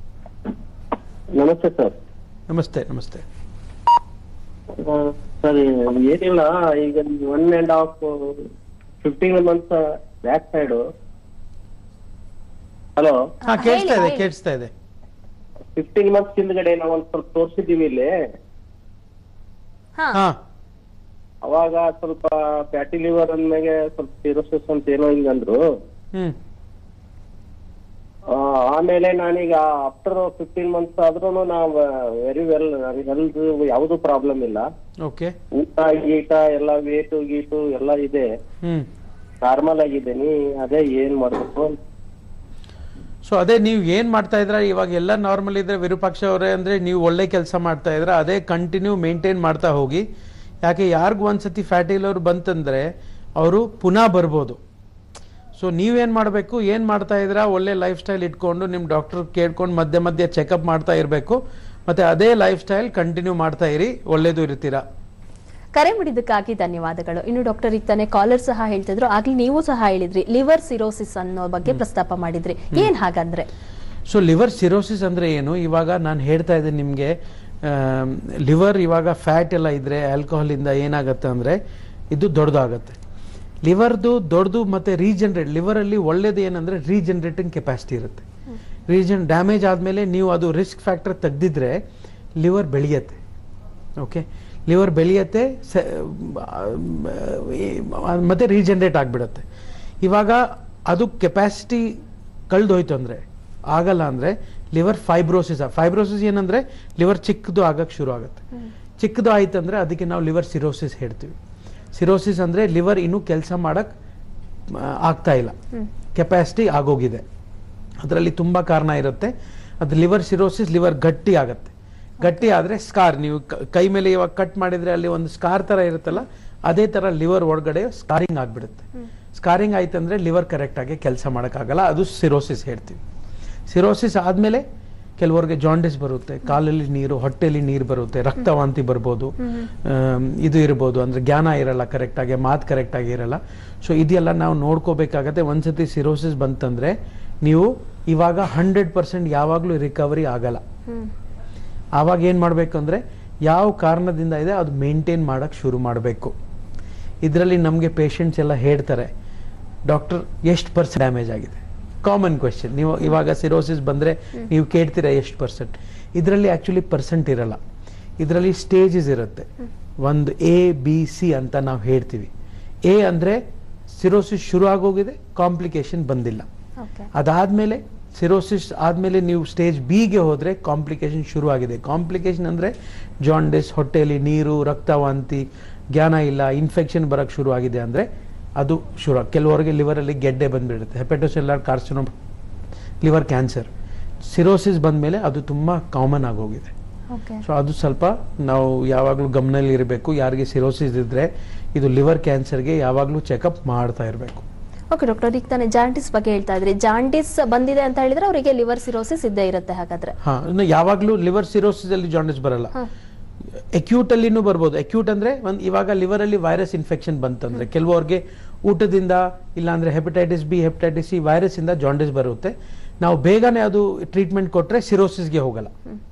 ನಮಸ್ತೆ ಸರ್ ನಮಸ್ತೆ ನಮಸ್ತೆ ಆ, ಸರ್ ಏನಿಲ್ಲ ಈಗ one and half fifteen months back side hello ಹಾ ಹೇಳಿ, ಕೇಳಿಸ್ತಾ ಇದೆ ಹೇಳಿ. ಕೇಳಿಸ್ತಾ ಇದೆ ಫಿಫ್ಟೀನ್ ಮಂತ್ಸ್ ಹಿಂದ್ಗಡೆ ನಾವು ಒಂದ್ ಸ್ವಲ್ಪ ತೋರಿಸಿದೀವಿ ಇಲ್ಲಿ ಹಾ ಹಾ ಅವಾಗ ಸ್ವಲ್ಪ ಫ್ಯಾಟಿ ಲಿವರ್ ಅಂದ್ಮೇಲೆ ಸ್ವಲ್ಪ ಸಿರೋಸಿಸ್ ಅಂತ ಏನೋ ಹಿಂಗ್ ಅಂದ್ರು ಹ್ಮ್ ಆ, ಆಮೇಲೆ ನಾನೀಗ ಆಫ್ಟರ್ ಫಿಫ್ಟೀನ್ ಮಂತ್ಸ್ ಆದ್ರೂ ನಾವು ವೆರಿ ವೆಲ್ ಹೆಲ್ತ್ ಯಾವ್ದು ಪ್ರಾಬ್ಲಮ್ ಇಲ್ಲ ಓಕೆ ಊಟ ಗೀಟ ಎಲ್ಲ ವೇಟು ಗೀಟು ಎಲ್ಲ ಇದೆ ಹ್ಮ್ ನಾರ್ಮಲ್ ಆಗಿದ್ದೀನಿ ಅದೇ ಏನ್ ಮಾಡ್ಬೇಕು ಸೊ ಅದೇ ನೀವು ಏನ್ ಮಾಡ್ತಾ ಇದ್ರ ಇವಾಗ ಎಲ್ಲ ನಾರ್ಮಲ್ ಇದ್ರೆ ವಿರೂಪಾಕ್ಷ ಅವರೇ ಅಂದ್ರೆ ನೀವು ಒಳ್ಳೆ ಕೆಲಸ ಮಾಡ್ತಾ ಇದ್ರ ಅದೇ ಕಂಟಿನ್ಯೂ ಮೇಂಟೈನ್ ಮಾಡ್ತಾ ಹೋಗಿ ಯಾಕೆ ಯಾರಿಗೂ ಒಂದ್ಸತಿ ಫ್ಯಾಟಿ ಲಿವರ್ ಬಂತಂದ್ರೆ ಅವರು ಪುನಃ ಬರ್ಬೋದು ಸೊ ನೀವೇನ್ ಮಾಡಬೇಕು ಏನ್ ಮಾಡ್ತಾ ಇದ್ರ ಒಳ್ಳೆ ಲೈಫ್ ಸ್ಟೈಲ್ ಇಟ್ಕೊಂಡು ನಿಮ್ಮ ಡಾಕ್ಟರ್ ಕೇಳ್ಕೊಂಡು ಮಧ್ಯೆ ಮಧ್ಯೆ ಚೆಕಪ್ ಮಾಡ್ತಾ ಇರಬೇಕು ಮತ್ತೆ ಅದೇ ಲೈಫ್ ಸ್ಟೈಲ್ ಕಂಟಿನ್ಯೂ ಮಾಡ್ತಾ ಇರಿ ಒಳ್ಳೇದು ಇರ್ತೀರಾ ಕರೆ ಮಾಡಿದ್ದಕ್ಕಾಗಿ ಧನ್ಯವಾದಗಳು ಇನ್ನು ಡಾಕ್ಟರ್ ಈಗ ತಾನೇ ಕಾಲರ್ ಸಹ ಹೇಳ್ತಿದ್ರು ಆಗ್ಲಿ ನೀವು ಸಹ ಹೇಳಿದ್ರಿ ಲಿವರ್ ಸಿರೋಸಿಸ್ ಅನ್ನೋ ಬಗ್ಗೆ ಪ್ರಸ್ತಾಪ ಮಾಡಿದ್ರಿ ಏನ್ ಹಾಗಂದ್ರೆ ಸೊ ಲಿವರ್ ಸಿರೋಸಿಸ್ ಅಂದ್ರೆ ಏನು ಇವಾಗ ನಾನು ಹೇಳ್ತಾ ಇದ್ದೀನಿ ನಿಮಗೆ ಲಿವರ್ ಇವಾಗ ಫ್ಯಾಟ್ ಎಲ್ಲ ಇದ್ರೆ ಆಲ್ಕೋಹಾಲ್ ಇಂದ ಏನಾಗುತ್ತೆ ಅಂದ್ರೆ ಇದು ದೊಡ್ಡದಾಗತ್ತೆ ಲಿವರ್ದು ದೊಡ್ಡದು ಮತ್ತು ರೀಜನ್ರೇಟ್ ಲಿವರಲ್ಲಿ ಒಳ್ಳೇದು ಏನಂದರೆ ರೀಜನ್ರೇಟಿಂಗ್ ಕೆಪಾಸಿಟಿ ಇರುತ್ತೆ ರೀಜನ್ ಡ್ಯಾಮೇಜ್ ಆದಮೇಲೆ ನೀವು ಅದು ರಿಸ್ಕ್ ಫ್ಯಾಕ್ಟರ್ ತೆಗ್ದಿದ್ರೆ ಲಿವರ್ ಬೆಳೆಯತ್ತೆ ಓಕೆ ಲಿವರ್ ಬೆಳೆಯತ್ತೆ ಸ- ಆ, ಮತ್ತೆ ರೀಜನ್ರೇಟ್ ಆಗಿಬಿಡುತ್ತೆ ಇವಾಗ ಅದು ಕೆಪಾಸಿಟಿ ಕಳೆದೋಯ್ತು ಅಂದರೆ ಆಗಲ್ಲ ಅಂದರೆ ಲಿವರ್ ಫೈಬ್ರೋಸಿಸ್ ಫೈಬ್ರೋಸಿಸ್ ಏನಂದರೆ ಲಿವರ್ ಚಿಕ್ಕದು ಆಗಕ್ಕೆ ಶುರು ಆಗುತ್ತೆ ಚಿಕ್ಕದು ಆಯ್ತು ಅಂದರೆ ಅದಕ್ಕೆ ನಾವು ಲಿವರ್ ಸಿರೋಸಿಸ್ ಹೇಳ್ತೀವಿ ಸಿರೋಸಿಸ್ ಅಂದರೆ ಲಿವರ್ ಇನ್ನೂ ಕೆಲಸ ಮಾಡಕ್ಕೆ ಆಗ್ತಾ ಇಲ್ಲ ಕೆಪಾಸಿಟಿ ಆಗೋಗಿದೆ ಅದರಲ್ಲಿ ತುಂಬ ಕಾರಣ ಇರುತ್ತೆ ಅದು ಲಿವರ್ ಸಿರೋಸಿಸ್ ಲಿವರ್ ಗಟ್ಟಿ ಆಗುತ್ತೆ ಗಟ್ಟಿ ಆದರೆ ಸ್ಕಾರ್ ನೀವು ಕ- ಕೈ ಮೇಲೆ ಇವಾಗ ಕಟ್ ಮಾಡಿದರೆ ಅಲ್ಲಿ ಒಂದು ಸ್ಕಾರ್ ಥರ ಇರುತ್ತಲ್ಲ ಅದೇ ಥರ ಲಿವರ್ ಒಳಗಡೆ ಸ್ಕಾರಿಂಗ್ ಆಗಿಬಿಡುತ್ತೆ ಸ್ಕಾರಿಂಗ್ ಆಯ್ತಂದ್ರೆ ಲಿವರ್ ಕರೆಕ್ಟಾಗಿ ಕೆಲಸ ಮಾಡೋಕ್ಕಾಗಲ್ಲ ಅದು ಸಿರೋಸಿಸ್ ಹೇಳ್ತೀವಿ ಸಿರೋಸಿಸ್ ಆದಮೇಲೆ ಕೆಲವರಿಗೆ ಜಾಂಡಿಸ್ ಬರುತ್ತೆ ಕಾಲಲ್ಲಿ ನೀರು ಹೊಟ್ಟೆಲಿ ನೀರು ಬರುತ್ತೆ ರಕ್ತವಾಂತಿ ಬರ್ಬೋದು ಆಮ್, ಇದು ಇರ್ಬೋದು ಅಂದ್ರೆ ಜ್ಞಾನ ಇರಲ್ಲ ಕರೆಕ್ಟಾಗಿ ಮಾತು ಕರೆಕ್ಟಾಗಿ ಇರಲ್ಲ ಸೊ ಇದೆಲ್ಲ ನಾವು ನೋಡ್ಕೋಬೇಕಾಗತ್ತೆ ಒಂದ್ಸತಿ ಸಿರೋಸಿಸ್ ಬಂತಂದ್ರೆ ನೀವು ಇವಾಗ ಹಂಡ್ರೆಡ್ ಪರ್ಸೆಂಟ್ ಯಾವಾಗಲೂ ರಿಕವರಿ ಆಗಲ್ಲ ಆವಾಗ ಏನು ಮಾಡಬೇಕು ಅಂದರೆ ಯಾವ ಕಾರಣದಿಂದ ಇದೆ ಅದು ಮೇಂಟೈನ್ ಮಾಡೋಕ್ಕೆ ಶುರು ಮಾಡಬೇಕು ಇದರಲ್ಲಿ ನಮಗೆ ಪೇಷಂಟ್ಸ್ ಎಲ್ಲ ಹೇಳ್ತಾರೆ ಡಾಕ್ಟರ್ ಎಷ್ಟು ಪರ್ಸೆಂಟ್ ಡ್ಯಾಮೇಜ್ ಆಗಿದೆ ಕಾಮನ್ ಕ್ವೆಶನ್ ನೀವು ಇವಾಗ ಸಿರೋಸಿಸ್ ಬಂದರೆ ನೀವು ಕೇಳ್ತೀರಾ ಎಷ್ಟು ಪರ್ಸೆಂಟ್ ಇದರಲ್ಲಿ ಆ್ಯಕ್ಚುಲಿ ಪರ್ಸೆಂಟ್ ಇರಲ್ಲ ಇದರಲ್ಲಿ ಸ್ಟೇಜಸ್ ಇರುತ್ತೆ ಒಂದು ಎ ಬಿ ಸಿ ಅಂತ ನಾವು ಹೇಳ್ತೀವಿ ಎ ಅಂದರೆ ಸಿರೋಸಿಸ್ ಶುರು ಆಗೋಗಿದೆ ಕಾಂಪ್ಲಿಕೇಶನ್ ಬಂದಿಲ್ಲ ಓಕೆ ಅದಾದಮೇಲೆ ಸಿರೋಸಿಸ್ ಆದಮೇಲೆ ನೀವು ಸ್ಟೇಜ್ ಬಿಗೆ ಹೋದರೆ ಕಾಂಪ್ಲಿಕೇಶನ್ ಶುರುವಾಗಿದೆ ಕಾಂಪ್ಲಿಕೇಶನ್ ಅಂದರೆ ಜಾಂಡಿಸ್ ಹೊಟ್ಟೆಯಲ್ಲಿ ನೀರು ರಕ್ತವಾಂತಿ ಜ್ಞಾನ ಇಲ್ಲ ಇನ್ಫೆಕ್ಷನ್ ಬರೋಕ್ಕೆ ಶುರುವಾಗಿದೆ ಅಂದರೆ ಅದು ಶುರು ಕೆಲವರಿಗೆ ಲಿವರಲ್ಲಿ ಗೆಡ್ಡೆ ಬಂದುಬಿಡುತ್ತೆ hepatocellular carcinoma liver cancer cirrhosis ಬಂದಮೇಲೆ ಅದು ತುಂಬ ಕಾಮನ್ ಆಗೋಗಿದೆ ಓಕೆ ಸೊ ಅದು ಸ್ವಲ್ಪ ನಾವು ಯಾವಾಗಲೂ ಗಮನದಲ್ಲಿ ಇರಬೇಕು ಯಾರಿಗೆ ಸಿರೋಸಿಸ್ ಇದ್ದರೆ ಇದು ಲಿವರ್ ಕ್ಯಾನ್ಸರ್ಗೆ ಯಾವಾಗಲೂ ಚೆಕಪ್ ಮಾಡ್ತಾ ಇರಬೇಕು ಓಕೆ ಡಾಕ್ಟರ್ ಈಗ ತಾನೇ ಜಾಂಡಿಸ್ ಬಗ್ಗೆ ಹೇಳ್ತಾ ಇದ್ರಿ ಜಾಂಡಿಸ್ ಬಂದಿದೆ ಅಂತ ಹೇಳಿದ್ರೆ ಅವರಿಗೆ ಲಿವರ್ ಸಿರೋಸಿಸ್ ಇದ್ದೇ ಇರುತ್ತೆ ಹಾಗಾದ್ರೆ ಹಾ ಇನ್ನು ಯಾವಾಗಲೂ ಲಿವರ್ ಸಿರೋಸಿಸ್ ಅಲ್ಲಿ ಜಾಂಡಿಸ್ ಬರಲ್ಲ ಹಾ. ಅಕ್ಯೂಟ್ ಅಲ್ಲಿನೂ ಬರ್ಬೋದು ಅಕ್ಯೂಟ್ ಅಂದ್ರೆ ಒಂದ್ ಇವಾಗ ಲಿವರ್ ಅಲ್ಲಿ ವೈರಸ್ ಇನ್ಫೆಕ್ಷನ್ ಬಂತಂದ್ರೆ ಕೆಲವರಿಗೆ ಊಟದಿಂದ ಇಲ್ಲ ಅಂದ್ರೆ hepatitis B hepatitis C virus ಇಂದ ಜಾಂಡಿಸ್ ಬರುತ್ತೆ ನಾವು ಬೇಗನೆ ಅದು ಟ್ರೀಟ್ಮೆಂಟ್ ಕೊಟ್ರೆ ಸಿರೋಸಿಸ್ಗೆ ಹೋಗಲ್ಲ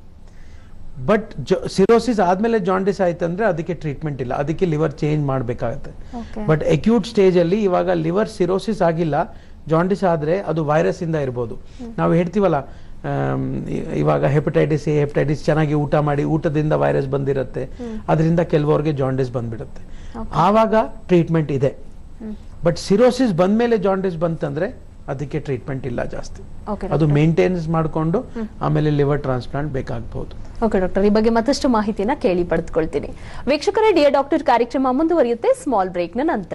ಬಟ್ ಸಿರೋಸಿಸ್ ಆದ್ಮೇಲೆ ಜಾಂಡಿಸ್ ಆಯ್ತಂದ್ರೆ ಅದಕ್ಕೆ ಟ್ರೀಟ್ಮೆಂಟ್ ಇಲ್ಲ ಅದಕ್ಕೆ ಲಿವರ್ ಚೇಂಜ್ ಮಾಡಬೇಕಾಗತ್ತೆ ಓಕೆ ಬಟ್ ಅಕ್ಯೂಟ್ ಸ್ಟೇಜ್ ಅಲ್ಲಿ ಇವಾಗ ಲಿವರ್ ಸಿರೋಸಿಸ್ ಆಗಿಲ್ಲ ಜಾಂಡಿಸ್ ಆದ್ರೆ ಅದು ವೈರಸ್ ಇಂದ ಇರ್ಬೋದು ನಾವು ಹೇಳ್ತೀವಲ್ಲ ಆಮ್, ಇ- ಇವಾಗ ಹೆಪಟೈಟಿಸ್ ಎ ಹೆಪಟೈಟಿಸ್ ಚೆನ್ನಾಗಿ ಊಟ ಮಾಡಿ ಊಟದಿಂದ ವೈರಸ್ ಬಂದಿರುತ್ತೆ ಅದರಿಂದ ಕೆಲವರಿಗೆ ಜಾಂಡಿಸ್ ಬಂದ್ಬಿಡುತ್ತೆ ಆವಾಗ ಟ್ರೀಟ್ಮೆಂಟ್ ಇದೆ ಬಟ್ ಸಿರೋಸಿಸ್ ಬಂದ್ಮೇಲೆ ಜಾಂಡಿಸ್ ಬಂತಂದ್ರೆ ಅದಕ್ಕೆ ಟ್ರೀಟ್ಮೆಂಟ್ ಇಲ್ಲ ಜಾಸ್ತಿ ಓಕೆ ಅದು ಮೇಂಟೆನೆನ್ಸ್ ಮಾಡಿಕೊಂಡು ಆಮೇಲೆ ಲಿವರ್ ಟ್ರಾನ್ಸ್ಪ್ಲಾಂಟ್ ಬೇಕಾಗಬಹುದು ಓಕೆ ಡಾಕ್ಟರ್ ಈ ಬಗ್ಗೆ ಮತ್ತಷ್ಟು ಮಾಹಿತಿನ ಕೇಳಿ ಪಡೆದುಕೊಳ್ತೀನಿ ವೀಕ್ಷಕರೇ ಡಿಯರ್ ಡಾಕ್ಟರ್ ಕಾರ್ಯಕ್ರಮ ಮುಂದುವರಿಯುತ್ತೆ ಸ್ಮಾಲ್ ಬ್ರೇಕ್ನ ನಂತರ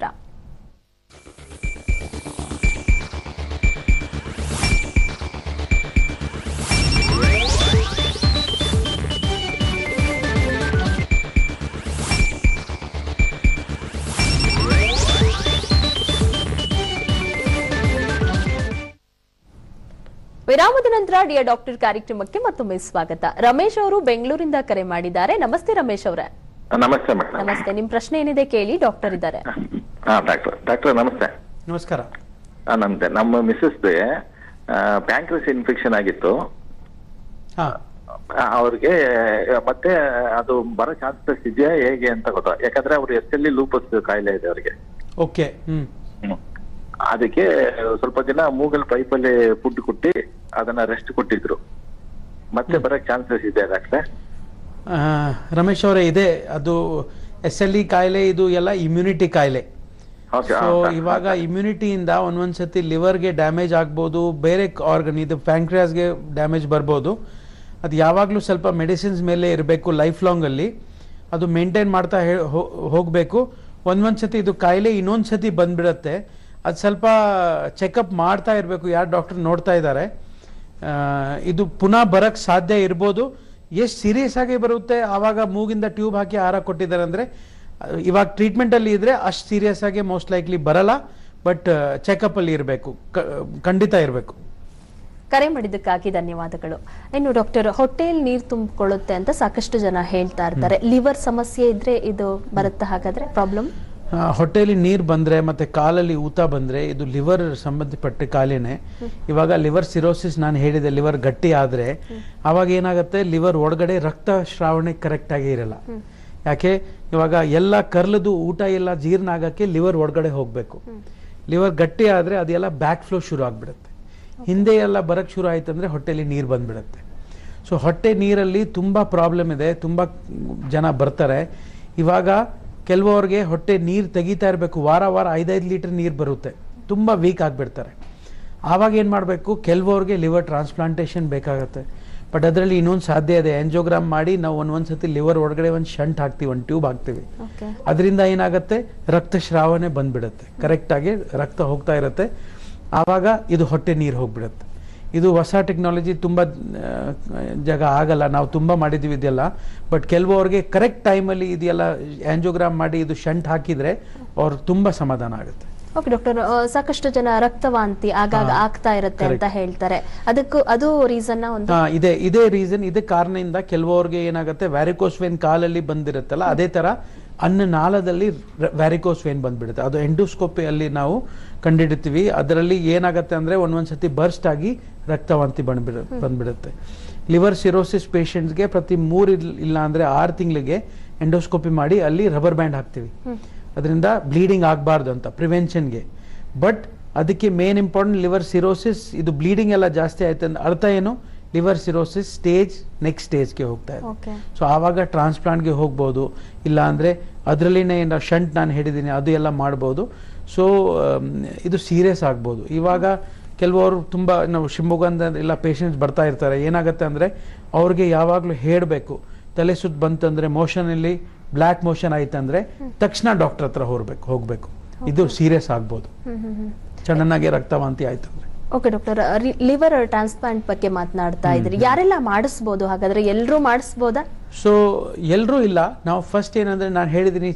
ವಿರಾಮದ ನಂತರ ಡಿಯರ್ ಡಾಕ್ಟರ್ ಕಾರ್ಯಕ್ರಮಕ್ಕೆ ಮತ್ತೊಮ್ಮೆ ಸ್ವಾಗತ ರಮೇಶ್ ಅವರು ಬೆಂಗಳೂರಿಂದ ಕರೆ ಮಾಡಿದ್ದಾರೆ ನಮಸ್ತೆ ರಮೇಶ್ ಅವರೇ ನಮಸ್ತೆ ಮೇಡಮ್ ನಮಸ್ತೆ ನಿಮ್ ಪ್ರಶ್ನೆ ಏನಿದೆ ಕೇಳಿ ಡಾಕ್ಟರ್ ಇದ್ದಾರೆ ಹಾ ಡಾಕ್ಟರ್ ಡಾಕ್ಟರ್ ನಮಸ್ತೆ ನಮಸ್ಕಾರ ಹಾ ನಮಸ್ತೆ ನಮ್ಮ ಮಿಸ್ಸಸ್ಗೆ ಪ್ಯಾಂಕ್ರಸ್ ಇನ್ಫೆಕ್ಷನ್ ಆಗಿತ್ತು ಹಾ ಆ, ಅವ್ರಿಗೆ ಮತ್ತೆ ಅದು ಬರೋ ಚಾನ್ಸಸ್ ಇದೆಯಾ ಹೇಗೆ ಅಂತ ಗೊತ್ತಾ ಯಾಕಂದ್ರೆ ಅವ್ರು ಎಷ್ಟಲ್ಲಿ ಲೂಪಸ್ ಕಾಯಿಲೆ ಇದೆ ಅವ್ರಿಗೆ ಓಕೆ ಹ್ಮ್ ಹ್ಮ್. ಅದಕ್ಕೆ ಸ್ವಲ್ಪ ದಿನ ಮೂಗಲ್ ಪೈಪಲ್ಲಿ ಫುಡ್ ಕೊಟ್ಟು ಅದನ್ನ ರೆಸ್ಟ್ ಕೊಟ್ಟಿದ್ರು ಮತ್ತೆ ಬರಕ್ ಚಾನ್ಸಸ್ ಇದೆ ಡಾಕ್ಟ್ರೆ ಆ, ರಮೇಶ್ ಅವರೇ ಇದೆ ಅದು ಎಸ್ ಎಲ್ ಇ ಕಾಯಿಲೆ ಇದು ಎಲ್ಲ ಇಮ್ಯುನಿಟಿ ಕಾಯಿಲೆ ಓಕೆ ಸೊ ಇವಾಗ ಇಮ್ಯುನಿಟಿಯಿಂದ ಒಂದೊಂದ್ಸತಿ ಲಿವರ್ಗೆ ಡ್ಯಾಮೇಜ್ ಆಗ್ಬೋದು ಬೇರೆ ಆರ್ಗನ್ ಇದು ಪ್ಯಾಂಕ್ರಿಯಾಸ್ಗೆ ಡ್ಯಾಮೇಜ್ ಬರ್ಬೋದು ಅದು ಯಾವಾಗಲೂ ಸ್ವಲ್ಪ ಮೆಡಿಸಿನ್ಸ್ ಮೇಲೆ ಇರಬೇಕು ಲೈಫ್ ಲಾಂಗಲ್ಲಿ ಅದು ಮೇಂಟೈನ್ ಮಾಡ್ತಾ ಹೇ- ಹೋ- ಹೋಗ್ಬೇಕು ಒಂದೊಂದು ಸತಿ ಇದು ಕಾಯಿಲೆ ಇನ್ನೊಂದು ಸತಿ ಬಂದ್ಬಿಡತ್ತೆ ಅದು ಸ್ವಲ್ಪ ಚೆಕಪ್ ಮಾಡ್ತಾ ಇರಬೇಕು ಯಾರು ಡಾಕ್ಟರ್ ನೋಡ್ತಾ ಇದ್ದಾರೆ ಆ, ಇದು ಪುನಃ ಬರಕ್ಕೆ ಸಾಧ್ಯ ಇರ್ಬೋದು ಎಷ್ಟು ಸೀರಿಯಸ್ ಆಗಿ ಬರುತ್ತೆ ಆವಾಗ ಮೂಗಿಂದ ಟ್ಯೂಬ್ ಹಾಕಿ ಆಹಾರ ಕೊಟ್ಟಿದ್ದಾರೆ ಅಂದರೆ ಇವಾಗ ಟ್ರೀಟ್ಮೆಂಟಲ್ಲಿ ಇದ್ರೆ ಅಷ್ಟು ಸೀರಿಯಸ್ ಆಗಿ ಮೋಸ್ಟ್ ಲೈಕ್ಲಿ ಬರಲ್ಲ ಬಟ್ ಚೆಕಪ್ಪಲ್ಲಿ ಇರಬೇಕು ಖಂಡಿತ ಇರಬೇಕು ಕರೆ ಮಾಡಿದ್ದಕ್ಕಾಗಿ ಧನ್ಯವಾದಗಳು ಇನ್ನು ಡಾಕ್ಟರ್ ಹೊಟ್ಟೆಯಲ್ಲಿ ನೀರು ತುಂಬಿಕೊಳ್ಳುತ್ತೆ ಅಂತ ಸಾಕಷ್ಟು ಜನ ಹೇಳ್ತಾ ಇರ್ತಾರೆ ಲಿವರ್ ಸಮಸ್ಯೆ ಇದ್ರೆ ಇದು ಬರುತ್ತಾ ಹಾಗಾದ್ರೆ ಪ್ರಾಬ್ಲಮ್ ಆ, ಹೊಟ್ಟೆಯಲ್ಲಿ ನೀರು ಬಂದ್ರೆ ಮತ್ತೆ ಕಾಲಲ್ಲಿ ಊತ ಬಂದ್ರೆ ಇದು ಲಿವರ್ ಸಂಬಂಧಪಟ್ಟ ಕಾಯಿಲೆನೆ ಇವಾಗ ಲಿವರ್ ಸಿರೋಸಿಸ್ ನಾನು ಹೇಳಿದೆ ಲಿವರ್ ಗಟ್ಟಿ ಆದ್ರೆ ಅವಾಗ ಏನಾಗುತ್ತೆ ಲಿವರ್ ಒಳಗಡೆ ರಕ್ತ ಶ್ರಾವಣೆ ಕರೆಕ್ಟ್ ಆಗಿ ಇರಲ್ಲ ಯಾಕೆ ಇವಾಗ ಎಲ್ಲ ಕರ್ಲದು ಊಟ ಎಲ್ಲ ಜೀರ್ಣ ಆಗಕ್ಕೆ ಲಿವರ್ ಒಳಗಡೆ ಹೋಗಬೇಕು ಲಿವರ್ ಗಟ್ಟಿ ಆದರೆ ಅದೆಲ್ಲ ಬ್ಯಾಕ್ ಫ್ಲೋ ಶುರು ಆಗಿಬಿಡುತ್ತೆ ಹಿಂದೆ ಎಲ್ಲ ಬರಕ್ಕೆ ಶುರು ಆಯ್ತು ಅಂದರೆ ಹೊಟ್ಟೆಲಿ ನೀರು ಬಂದ್ಬಿಡುತ್ತೆ ಸೊ ಹೊಟ್ಟೆ ನೀರಲ್ಲಿ ತುಂಬ ಪ್ರಾಬ್ಲಮ್ ಇದೆ ತುಂಬ ಜನ ಬರ್ತಾರೆ ಇವಾಗ ಕೆಲವರಿಗೆ ಹೊಟ್ಟೆ ನೀರು ತೆಗಿತಾ ಇರಬೇಕು ವಾರ ವಾರ ಐದೈದು ಲೀಟರ್ ನೀರು ಬರುತ್ತೆ ತುಂಬ ವೀಕ್ ಆಗಿಬಿಡ್ತಾರೆ ಆವಾಗ ಏನು ಮಾಡಬೇಕು ಕೆಲವರಿಗೆ ಲಿವರ್ ಟ್ರಾನ್ಸ್ಪ್ಲಾಂಟೇಷನ್ ಬೇಕಾಗುತ್ತೆ ಬಟ್ ಅದರಲ್ಲಿ ಇನ್ನೊಂದು ಸಾಧ್ಯ ಇದೆ ಆಂಜಿಯೋಗ್ರಾಮ್ ಮಾಡಿ ನಾವು ಒಂದು ಒಂದು ಸತಿ ಲಿವರ್ ಒಳಗಡೆ ಒಂದು ಶಂಟ್ ಹಾಕ್ತೀವಿ ಒಂದು ಟ್ಯೂಬ್ ಹಾಕ್ತೀವಿ ಓಕೆ ಅದರಿಂದ ಏನಾಗುತ್ತೆ ರಕ್ತಸ್ರಾವನೆ ಬಂದ್ಬಿಡುತ್ತೆ ಕರೆಕ್ಟಾಗಿ ರಕ್ತ ಹೋಗ್ತಾ ಇರುತ್ತೆ ಆವಾಗ ಇದು ಹೊಟ್ಟೆ ನೀರು ಹೋಗ್ಬಿಡುತ್ತೆ ಇದು ಹೊಸ ಟೆಕ್ನಾಲಜಿ ತುಂಬ ಆ, ಜಾಗ ಆಗಲ್ಲ ನಾವು ತುಂಬ ಮಾಡಿದ್ದೀವಿ ಇದೆಲ್ಲ ಬಟ್ ಕೆಲವರಿಗೆ ಕರೆಕ್ಟ್ ಟೈಮಲ್ಲಿ ಇದೆಲ್ಲ ಆಂಜಿಯೋಗ್ರಾಮ್ ಮಾಡಿ ಇದು ಶಂಟ್ ಹಾಕಿದರೆ ಅವ್ರು ತುಂಬ ಸಮಾಧಾನ ಆಗುತ್ತೆ ಓಕೆ ಡಾಕ್ಟರ್ ಸಾಕಷ್ಟು ಜನ ರಕ್ತವಾಂತಿ ಆಗಾಗ ಹಾ. ಆಗ್ತಾ ಇರುತ್ತೆ ಅಂತ ಹೇಳ್ತಾರೆ ಅದಕ್ಕೂ ಅದು ರೀಸನ್ ಒಂದು ಹಾ ಇದೆ ಇದೇ ರೀಸನ್ ಇದೇ ಕಾರಣದಿಂದ ಕೆಲವರಿಗೆ ಏನಾಗುತ್ತೆ ವ್ಯಾರಿಕೋಸ್ ವೇನ್ ಕಾಲಲ್ಲಿ ಬಂದಿರುತ್ತಲ್ಲ ಅದೇ ತರ ಅನ್ನ ನಾಳದಲ್ಲಿ ವ್ಯಾರಿಕೋಸ್ ವೇನ್ ಬಂದ್ಬಿಡುತ್ತೆ ಅದು ಎಂಡೋಸ್ಕೋಪಿ ಅಲ್ಲಿ ನಾವು ಕಂಡಿಡ್ತೀವಿ ಅದರಲ್ಲಿ ಏನಾಗುತ್ತೆ ಅಂದ್ರೆ ಒಂದೊಂದ್ಸತಿ ಬರ್ಸ್ಟ್ ಆಗಿ ರಕ್ತವಾಂತಿ ಬಂದ್ಬಿಡ ಬಂದ್ಬಿಡುತ್ತೆ ಲಿವರ್ ಸಿರೋಸಿಸ್ ಪೇಷಂಟ್ಸ್ಗೆ ಪ್ರತಿ ಮೂರು ಇಲ್- ಇಲ್ಲ ಅಂದ್ರೆ ಆರು ತಿಂಗಳಿಗೆ ಎಂಡೋಸ್ಕೋಪಿ ಮಾಡಿ ಅಲ್ಲಿ ರಬ್ಬರ್ ಬ್ಯಾಂಡ್ ಹಾಕ್ತೀವಿ ಅದರಿಂದ ಬ್ಲೀಡಿಂಗ್ ಆಗಬಾರ್ದು ಅಂತ ಪ್ರಿವೆನ್ಷನ್ಗೆ ಬಟ್ ಅದಕ್ಕೆ ಮೇನ್ ಇಂಪಾರ್ಟೆಂಟ್ ಲಿವರ್ ಸಿರೋಸಿಸ್ ಇದು ಬ್ಲೀಡಿಂಗ್ ಎಲ್ಲ ಜಾಸ್ತಿ ಆಯ್ತು ಅಂದ್ರೆ ಅರ್ಥ ಏನು ಲಿವರ್ ಸಿರೋಸಿಸ್ ಸ್ಟೇಜ್ ನೆಕ್ಸ್ಟ್ ಸ್ಟೇಜ್ಗೆ ಹೋಗ್ತಾ ಇದೆ ಓಕೆ ಸೊ ಆವಾಗ ಟ್ರಾನ್ಸ್ಪ್ಲಾಂಟ್ಗೆ ಹೋಗ್ಬೋದು ಇಲ್ಲ ಅಂದರೆ ಅದರಲ್ಲಿನೇ ಏನು ಶಂಟ್ ನಾನು ಹೇಳಿದ್ದೀನಿ ಅದು ಎಲ್ಲ ಮಾಡ್ಬೋದು ಸೊ ಇದು ಸೀರಿಯಸ್ ಆಗ್ಬೋದು ಇವಾಗ ಕೆಲವರು ತುಂಬ ನಾವು ಶಿವಮೊಗ್ಗದ ಎಲ್ಲ ಪೇಷಂಟ್ಸ್ ಬರ್ತಾ ಇರ್ತಾರೆ ಏನಾಗುತ್ತೆ ಅಂದರೆ ಅವ್ರಿಗೆ ಯಾವಾಗಲೂ ಹೇಳಬೇಕು ತಲೆ ಸುತ್ತ ಬಂತಂದ್ರೆ ಮೋಷನಲ್ಲಿ ಬ್ಲ್ಯಾಕ್ ಮೋಷನ್ ಆಯ್ತಂದ್ರೆ ತಕ್ಷಣ ಡಾಕ್ಟರ್ ಹತ್ರ ಹೋಗ್ಬೇಕು ಹೋಗಬೇಕು ಇದು ಸೀರಿಯಸ್ ಆಗ್ಬೋದು ಹ್ಮ್ ಹ್ಮ್ ಹ್ಮ್ ಸಡನ್ನಾಗಿ ರಕ್ತವಾಂತಿ ಆಯ್ತಂದ್ರೆ ಓಕೆ ಡಾಕ್ಟರ್ ಲಿವರ್ ಟ್ರಾನ್ಸ್ಪ್ಲಾಂಟ್ ಬಗ್ಗೆ ಮಾತನಾಡ್ತಾ ಇದ್ರಿ ಯಾರೆಲ್ಲ ಮಾಡಿಸ್ಬೋದು ಹಾಗಾದ್ರೆ ಎಲ್ಲರೂ ಮಾಡಿಸ್ಬೋದಾ ಸೊ ಎಲ್ಲರೂ ಇಲ್ಲ ನಾವು ಫಸ್ಟ್ ಏನಂದ್ರೆ ನಾನು ಹೇಳಿದ್ದೀನಿ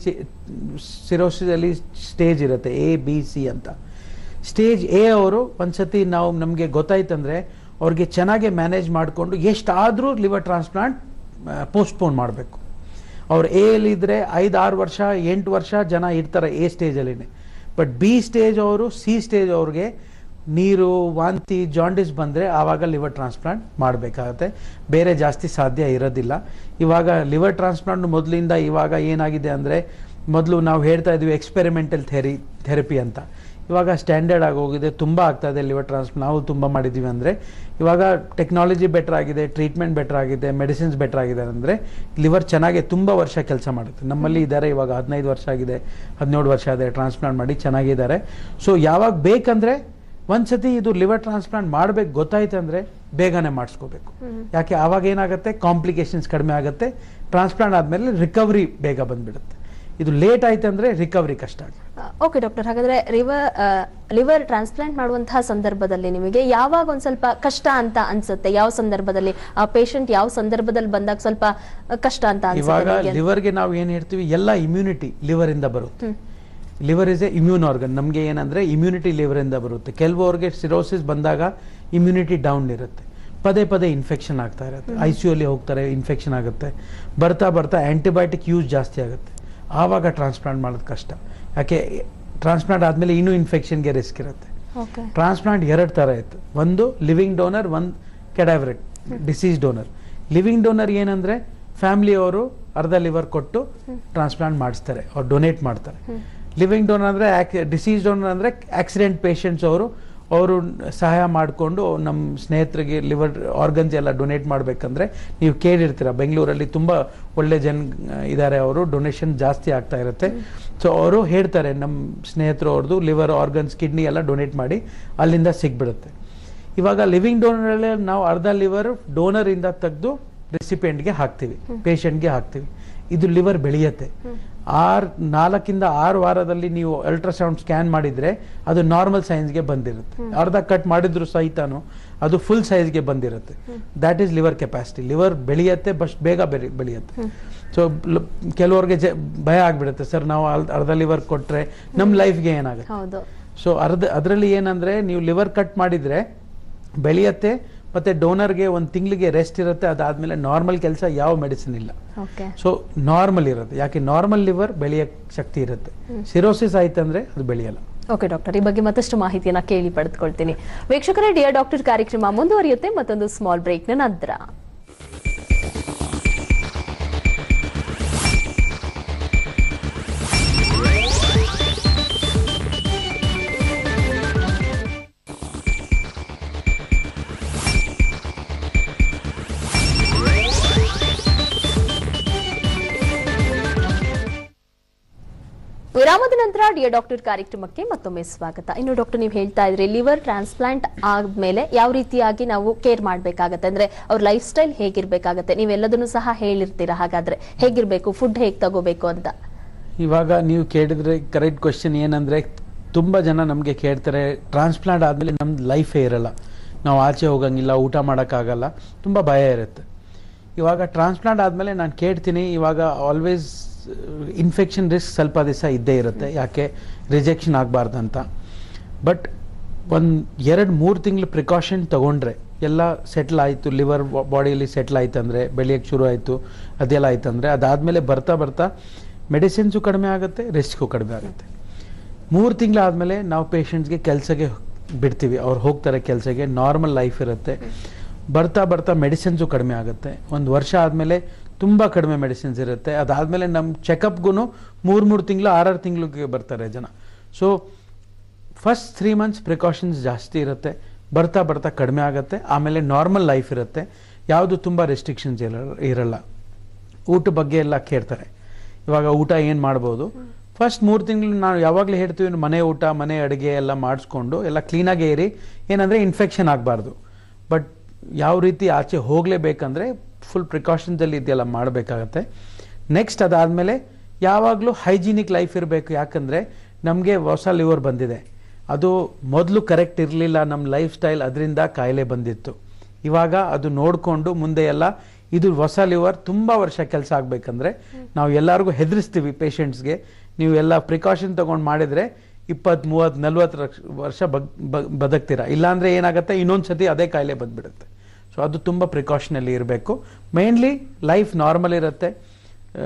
ಸಿರೋಸಿಸಲ್ಲಿ ಸ್ಟೇಜ್ ಇರುತ್ತೆ ಎ ಬಿ ಸಿ ಅಂತ ಸ್ಟೇಜ್ ಎ ಅವರು ಒಂದ್ಸತಿ ನಾವು ನಮಗೆ ಗೊತ್ತಾಯ್ತಂದ್ರೆ ಅವ್ರಿಗೆ ಚೆನ್ನಾಗಿ ಮ್ಯಾನೇಜ್ ಮಾಡಿಕೊಂಡು ಎಷ್ಟಾದರೂ ಲಿವರ್ ಟ್ರಾನ್ಸ್ಪ್ಲಾಂಟ್ ಪೋಸ್ಟ್ಪೋನ್ ಮಾಡಬೇಕು ಅವ್ರು ಎ ಇದ್ರೆ ಐದು ಆರು ವರ್ಷ ಎಂಟು ವರ್ಷ ಜನ ಇರ್ತಾರೆ ಎ ಸ್ಟೇಜಲ್ಲಿನೇ ಬಟ್ ಬಿ ಸ್ಟೇಜ್ ಅವರು ಸಿ ಸ್ಟೇಜ್ ಅವ್ರಿಗೆ ನೀರು ವಾಂತಿ ಜಾಂಡಿಸ್ ಬಂದರೆ ಆವಾಗ ಲಿವರ್ ಟ್ರಾನ್ಸ್ಪ್ಲಾಂಟ್ ಮಾಡಬೇಕಾಗತ್ತೆ ಬೇರೆ ಜಾಸ್ತಿ ಸಾಧ್ಯ ಇರೋದಿಲ್ಲ ಇವಾಗ ಲಿವರ್ ಟ್ರಾನ್ಸ್ಪ್ಲಾಂಟ್ ಮೊದಲಿಂದ ಇವಾಗ ಏನಾಗಿದೆ ಅಂದರೆ ಮೊದಲು ನಾವು ಹೇಳ್ತಾ ಇದ್ವಿ ಎಕ್ಸ್ಪೆರಿಮೆಂಟಲ್ ಥೆರಿ ಥೆರಪಿ ಅಂತ ಇವಾಗ ಸ್ಟ್ಯಾಂಡರ್ಡ್ ಆಗಿ ಹೋಗಿದೆ ತುಂಬ ಆಗ್ತಾ ಇದೆ ಲಿವರ್ ಟ್ರಾನ್ಸ್ ನಾವು ತುಂಬ ಮಾಡಿದ್ದೀವಿ ಅಂದರೆ ಇವಾಗ ಟೆಕ್ನಾಲಜಿ ಬೆಟರ್ ಆಗಿದೆ ಟ್ರೀಟ್ಮೆಂಟ್ ಬೆಟರ್ ಆಗಿದೆ ಮೆಡಿಸಿನ್ಸ್ ಬೆಟರ್ ಆಗಿದೆ ಅಂದರೆ ಲಿವರ್ ಚೆನ್ನಾಗಿ ತುಂಬ ವರ್ಷ ಕೆಲಸ ಮಾಡುತ್ತೆ ನಮ್ಮಲ್ಲಿ ಇದ್ದಾರೆ ಇವಾಗ ಹದಿನೈದು ವರ್ಷ ಆಗಿದೆ ಹದಿನೇಳು ವರ್ಷ ಆಗಿದೆ ಟ್ರಾನ್ಸ್ಪ್ಲಾಂಟ್ ಮಾಡಿ ಚೆನ್ನಾಗಿದ್ದಾರೆ ಸೊ ಯಾವಾಗ ಬೇಕಂದರೆ ಒಂದ್ಸತಿ ಇದು ಲಿವರ್ ಟ್ರಾನ್ಸ್ಪ್ಲಾಂಟ್ ಮಾಡ್ಬೇಕು ಗೊತ್ತಾಯ್ತು ಅಂದರೆ ಬೇಗನೆ ಮಾಡಿಸ್ಕೋಬೇಕು ಯಾಕೆ ಆವಾಗ ಏನಾಗುತ್ತೆ ಕಾಂಪ್ಲಿಕೇಶನ್ಸ್ ಕಡಿಮೆ ಆಗುತ್ತೆ ಟ್ರಾನ್ಸ್ಪ್ಲಾಂಟ್ ಆದಮೇಲೆ ರಿಕವರಿ ಬೇಗ ಬಂದ್ಬಿಡುತ್ತೆ ಇದು ಲೇಟ್ ಆಯ್ತು ಅಂದರೆ ರಿಕವರಿ ಕಷ್ಟ ಆಗುತ್ತೆ ಓಕೆ ಡಾಕ್ಟರ್ ಹಾಗಾದ್ರೆ ಲಿವರ್ ಲಿವರ್ ಟ್ರಾನ್ಸ್ಪ್ಲಾಂಟ್ ಮಾಡುವಂತಹ ಸಂದರ್ಭದಲ್ಲಿ ನಿಮಗೆ ಯಾವಾಗ ಒಂದ್ ಸ್ವಲ್ಪ ಕಷ್ಟ ಅಂತ ಅನ್ಸುತ್ತೆ ಯಾವ ಸಂದರ್ಭದಲ್ಲಿ ಆ ಪೇಷಂಟ್ ಯಾವ ಸಂದರ್ಭದಲ್ಲಿ ಬಂದಾಗ ಸ್ವಲ್ಪ ಆ, ಕಷ್ಟ ಅಂತ ಇವಾಗ ಅನ್ಸುತ್ತೆ ನಿಮ್ಗೆ? ಲಿವರ್ಗೆ ನಾವು ಏನು ಹೇಳ್ತೀವಿ ಎಲ್ಲ ಇಮ್ಯುನಿಟಿ ಲಿವರ್ ಇಂದ ಬರುತ್ತೆ liver is a immune organ ನಮಗೆ ಏನಂದ್ರೆ ಇಮ್ಯುನಿಟಿ ಲಿವರ್ ಇಂದ ಬರುತ್ತೆ ಕೆಲವರಿಗೆ ಸಿರೋಸಿಸ್ ಬಂದಾಗ ಇಮ್ಯುನಿಟಿ ಡೌನ್ ಇರುತ್ತೆ ಪದೇ ಪದೇ ಇನ್ಫೆಕ್ಷನ್ ಆಗ್ತಾ ಇರುತ್ತೆ ಐ ಸಿ ಅಲ್ಲಿ ಹೋಗ್ತಾರೆ ಇನ್ಫೆಕ್ಷನ್ ಆಗುತ್ತೆ ಬರ್ತಾ ಬರ್ತಾ ಆಂಟಿಬಯೋಟಿಕ್ ಯೂಸ್ ಜಾಸ್ತಿ ಆಗುತ್ತೆ ಆವಾಗ ಟ್ರಾನ್ಸ್ಪ್ಲಾಂಟ್ ಮಾಡೋದು ಕಷ್ಟ ಯಾಕೆ ಟ್ರಾನ್ಸ್ಪ್ಲಾಂಟ್ ಆದಮೇಲೆ ಇನ್ನೂ ಇನ್ಫೆಕ್ಷನ್ಗೆ ರಿಸ್ಕ್ ಇರುತ್ತೆ Okay. ಟ್ರಾನ್ಸ್ಪ್ಲಾಂಟ್ ಎರಡು ಥರ ಇತ್ತು ಒಂದು ಲಿವಿಂಗ್ ಡೋನರ್ ಒಂದು cadaveric disease donor living donor ಏನಂದ್ರೆ ಫ್ಯಾಮಿಲಿಯವರು ಅರ್ಧ ಲಿವರ್ ಕೊಟ್ಟು ಟ್ರಾನ್ಸ್ಪ್ಲಾಂಟ್ ಮಾಡಿಸ್ತಾರೆ ಅವ್ರು ಡೊನೇಟ್ ಮಾಡ್ತಾರೆ ಲಿವಿಂಗ್ ಡೋನರ್ ಅಂದರೆ ಡಿಸೀಸ್ ಡೋನರ್ ಅಂದರೆ ಆಕ್ಸಿಡೆಂಟ್ ಪೇಷಂಟ್ಸ್ ಅವರು ಅವರು ಸಹಾಯ ಮಾಡಿಕೊಂಡು ನಮ್ಮ ಸ್ನೇಹಿತರಿಗೆ ಲಿವರ್ ಆರ್ಗನ್ಸ್ ಎಲ್ಲ ಡೊನೇಟ್ ಮಾಡಬೇಕಂದ್ರೆ ನೀವು ಕೇಳಿರ್ತೀರ ಬೆಂಗಳೂರಲ್ಲಿ ತುಂಬ ಒಳ್ಳೆ ಜನ ಇದ್ದಾರೆ ಅವರು ಡೊನೇಷನ್ ಜಾಸ್ತಿ ಆಗ್ತಾ ಇರುತ್ತೆ ಸೊ ಅವರು ಹೇಳ್ತಾರೆ ನಮ್ಮ ಸ್ನೇಹಿತರು ಅವ್ರದ್ದು ಲಿವರ್ ಆರ್ಗನ್ಸ್ ಕಿಡ್ನಿ ಎಲ್ಲ ಡೊನೇಟ್ ಮಾಡಿ ಅಲ್ಲಿಂದ ಸಿಗ್ಬಿಡುತ್ತೆ ಇವಾಗ ಲಿವಿಂಗ್ ಡೋನರಲ್ಲಿ ನಾವು ಅರ್ಧ ಲಿವರ್ ಡೋನರಿಂದ ತೆಗೆದು ರೆಸಿಪಿಯೆಂಟ್ಗೆ ಹಾಕ್ತೀವಿ ಪೇಷಂಟ್ಗೆ ಹಾಕ್ತೀವಿ ಇದು ಲಿವರ್ ಬೆಳೆಯುತ್ತೆ ಆರು ನಾಲ್ಕಿಂದ ಆರು ವಾರದಲ್ಲಿ ನೀವು ಅಲ್ಟ್ರಾಸೌಂಡ್ ಸ್ಕ್ಯಾನ್ ಮಾಡಿದ್ರೆ ಅದು ನಾರ್ಮಲ್ ಸೈನ್ಸ್ಗೆ ಬಂದಿರುತ್ತೆ ಅರ್ಧ ಕಟ್ ಮಾಡಿದ್ರು ಸಹಿತನು ಅದು ಫುಲ್ ಸೈಜ್ಗೆ ಬಂದಿರುತ್ತೆ that is liver capacity liver ಬೆಳೆಯುತ್ತೆ ಬಸ್ ಬೇಗ ಬೆಳೆ ಬೆಳೆಯುತ್ತೆ ಸೊ ಕೆಲವ್ರಿಗೆ ಜ ಭಯ ಆಗ್ಬಿಡುತ್ತೆ ಸರ್ ನಾವು ಅಲ್- ಅರ್ಧ ಲಿವರ್ ಕೊಟ್ರೆ ನಮ್ಮ ಲೈಫ್ಗೆ ಏನಾಗುತ್ತೆ ಹೌದು ಸೊ ಅರ್ಧ ಅದರಲ್ಲಿ ಏನಂದ್ರೆ ನೀವು ಲಿವರ್ ಕಟ್ ಮಾಡಿದ್ರೆ ಬೆಳೆಯುತ್ತೆ ಮತ್ತೆ ಡೋನರ್ಗೆ ಒಂದು ತಿಂಗಳಿಗೆ ರೆಸ್ಟ್ ಇರುತ್ತೆ ಅದಾದ್ಮೇಲೆ ನಾರ್ಮಲ್ ಕೆಲಸ ಯಾವ ಮೆಡಿಸಿನ್ ಇಲ್ಲ ಓಕೆ ಸೊ ನಾರ್ಮಲ್ ಇರುತ್ತೆ ಯಾಕೆ ನಾರ್ಮಲ್ ಲಿವರ್ ಬೆಳೆಯಕ್ ಶಕ್ತಿ ಇರುತ್ತೆ ಸಿರೋಸಿಸ್ ಆಯ್ತಂದ್ರೆ ಅದು ಬೆಳೆಯಲ್ಲ ಓಕೆ ಡಾಕ್ಟರ್ ಈ ಬಗ್ಗೆ ಮತ್ತಷ್ಟು ಮಾಹಿತಿಯನ್ನ ಕೇಳಿ ಪಡೆದುಕೊಳ್ತೀನಿ ವೀಕ್ಷಕರೇ ಡಿಯರ್ ಡಾಕ್ಟರ್ ಕಾರ್ಯಕ್ರಮ ಮುಂದುವರಿಯುತ್ತೆ ಮತ್ತೊಂದು ಸ್ಮಾಲ್ ಬ್ರೇಕ್ನ ನಂತರ ವಿರಾಮದ ನಂತರ ಡಿಯರ್ ಡಾಕ್ಟರ್ ಕಾರ್ಯಕ್ರಮಕ್ಕೆ ಮತ್ತೊಮ್ಮೆ ಸ್ವಾಗತ ಇನ್ನು ಡಾಕ್ಟರ್ ನೀವು ಹೇಳ್ತಾ ಇದ್ರಿ ಲಿವರ್ ಟ್ರಾನ್ಸ್ಪ್ಲಾಂಟ್ ಆದ್ಮೇಲೆ ಯಾವ ರೀತಿಯಾಗಿ ನಾವು ಕೇರ್ ಮಾಡ್ಬೇಕಾಗತ್ತೆ ಅಂದ್ರೆ ಅವ್ರ ಲೈಫ್ ಸ್ಟೈಲ್ ಹೇಗಿರ್ಬೇಕಾಗತ್ತೆ ನೀವೆಲ್ಲದನ್ನು ಸಹ ಹೇಳಿರ್ತೀರಾ ಹಾಗಾದ್ರೆ ಹೇಗಿರ್ಬೇಕು ಫುಡ್ ಹೇಗ್ ತಗೋಬೇಕು ಅಂತ ಇವಾಗ ನೀವು ಕೇಳಿದ್ರೆ ಕರೆಕ್ಟ್ ಕ್ವಶನ್ ಏನಂದ್ರೆ ತುಂಬ ಜನ ನಮಗೆ ಕೇಳ್ತಾರೆ ಟ್ರಾನ್ಸ್ಪ್ಲಾಂಟ್ ಆದಮೇಲೆ ನಮ್ದು ಲೈಫೇ ಇರಲ್ಲ ನಾವು ಆಚೆ ಹೋಗಂಗಿಲ್ಲ ಊಟ ಮಾಡೋಕ್ಕಾಗಲ್ಲ ತುಂಬ ಭಯ ಇರುತ್ತೆ ಇವಾಗ ಟ್ರಾನ್ಸ್ಪ್ಲಾಂಟ್ ಆದಮೇಲೆ ನಾನು ಕೇಳ್ತೀನಿ ಇವಾಗ ಆಲ್ವೇಸ್ ಇನ್ಫೆಕ್ಷನ್ ರಿಸ್ಕ್ ಸ್ವಲ್ಪ ದಿವಸ ಇದ್ದೇ ಇರುತ್ತೆ ಯಾಕೆ ರಿಜೆಕ್ಷನ್ ಆಗಬಾರ್ದಂತ ಬಟ್ ಒಂದು ಎರಡು ಮೂರು ತಿಂಗಳು ಪ್ರಿಕಾಷನ್ ತಗೊಂಡ್ರೆ ಎಲ್ಲ ಸೆಟ್ಲ್ ಆಯಿತು ಲಿವರ್ ಬಾಡಿಯಲ್ಲಿ ಸೆಟ್ಲ್ ಆಯ್ತು ಅಂದರೆ ಬೆಳೆಯೋಕ್ಕೆ ಶುರು ಆಯಿತು ಅದೆಲ್ಲ ಆಯ್ತು ಅಂದರೆ ಅದಾದಮೇಲೆ ಬರ್ತಾ ಬರ್ತಾ ಮೆಡಿಸಿನ್ಸು ಕಡಿಮೆ ಆಗುತ್ತೆ ರಿಸ್ಕು ಕಡಿಮೆ ಆಗುತ್ತೆ ಮೂರು ತಿಂಗಳಾದಮೇಲೆ ನಾವು ಪೇಷಂಟ್ಸ್ಗೆ ಕೆಲಸಕ್ಕೆ ಬಿಡ್ತೀವಿ ಅವ್ರು ಹೋಗ್ತಾರೆ ಕೆಲಸಕ್ಕೆ ನಾರ್ಮಲ್ ಲೈಫ್ ಇರುತ್ತೆ ಬರ್ತಾ ಬರ್ತಾ ಮೆಡಿಸಿನ್ಸು ಕಡಿಮೆ ಆಗುತ್ತೆ ಒಂದು ವರ್ಷ ಆದಮೇಲೆ ತುಂಬ ಕಡಿಮೆ ಮೆಡಿಸಿನ್ಸ್ ಇರುತ್ತೆ ಅದಾದಮೇಲೆ ನಮ್ಮ ಚೆಕಪ್ಗೂ ಮೂರು ಮೂರು ತಿಂಗಳು ಆರಾರು ತಿಂಗಳಿಗೆ ಬರ್ತಾರೆ ಜನ so first three months precautions ಜಾಸ್ತಿ ಇರುತ್ತೆ ಬರ್ತಾ ಬರ್ತಾ ಕಡಿಮೆ ಆಗುತ್ತೆ ಆಮೇಲೆ ನಾರ್ಮಲ್ ಲೈಫ್ ಇರುತ್ತೆ ಯಾವುದು ತುಂಬ ರೆಸ್ಟ್ರಿಕ್ಷನ್ಸ್ ಇರಲ್ಲ ಇರಲ್ಲ ಊಟ ಬಗ್ಗೆ ಎಲ್ಲ ಕೇಳ್ತಾರೆ ಇವಾಗ ಊಟ ಏನು ಮಾಡ್ಬೋದು ಫಸ್ಟ್ ಮೂರು ತಿಂಗಳು ನಾವು ಯಾವಾಗಲೂ ಹೇಳ್ತೀವಿ ಮನೆ ಊಟ ಮನೆ ಅಡುಗೆ ಎಲ್ಲ ಮಾಡಿಸ್ಕೊಂಡು ಎಲ್ಲ ಕ್ಲೀನಾಗಿ ಏರಿ ಏನಂದರೆ ಇನ್ಫೆಕ್ಷನ್ ಆಗಬಾರ್ದು ಬಟ್ ಯಾವ ರೀತಿ ಆಚೆ ಹೋಗಲೇಬೇಕಂದ್ರೆ ಫುಲ್ ಪ್ರಿಕಾಷನ್ಸಲ್ಲಿ ಇದೆಲ್ಲ ಮಾಡಬೇಕಾಗತ್ತೆ ನೆಕ್ಸ್ಟ್ ಅದಾದಮೇಲೆ ಯಾವಾಗಲೂ ಹೈಜಿನಿಕ್ ಲೈಫ್ ಇರಬೇಕು ಯಾಕಂದರೆ ನಮಗೆ ಹೊಸ ಲಿವರ್ ಬಂದಿದೆ ಅದು ಮೊದಲು ಕರೆಕ್ಟ್ ಇರಲಿಲ್ಲ ನಮ್ಮ ಲೈಫ್ ಸ್ಟೈಲ್ ಅದರಿಂದ ಕಾಯಿಲೆ ಬಂದಿತ್ತು ಇವಾಗ ಅದು ನೋಡಿಕೊಂಡು ಮುಂದೆ ಎಲ್ಲ ಇದು ಹೊಸ ಲಿವರ್ ತುಂಬ ವರ್ಷ ಕೆಲಸ ಆಗಬೇಕಂದ್ರೆ ನಾವು ಎಲ್ಲರಿಗೂ ಹೆದರಿಸ್ತೀವಿ ಪೇಷಂಟ್ಸ್ಗೆ ನೀವು ಎಲ್ಲ ಪ್ರಿಕಾಷನ್ ತೊಗೊಂಡು ಮಾಡಿದರೆ ಇಪ್ಪತ್ತು ಮೂವತ್ತು ನಲ್ವತ್ತು ವರ್ಷ ಬಗ್ ಬಗ್- ಬದುಕ್ತೀರಾ ಇಲ್ಲಾಂದರೆ ಏನಾಗುತ್ತೆ ಇನ್ನೊಂದು ಸತಿ ಅದೇ ಕಾಯಿಲೆ ಬಂದ್ಬಿಡುತ್ತೆ ಸೊ ಅದು ತುಂಬ ಪ್ರಿಕಾಷನಲ್ಲಿ ಇರಬೇಕು ಮೇನ್ಲಿ ಲೈಫ್ ನಾರ್ಮಲ್ ಇರುತ್ತೆ ಆ,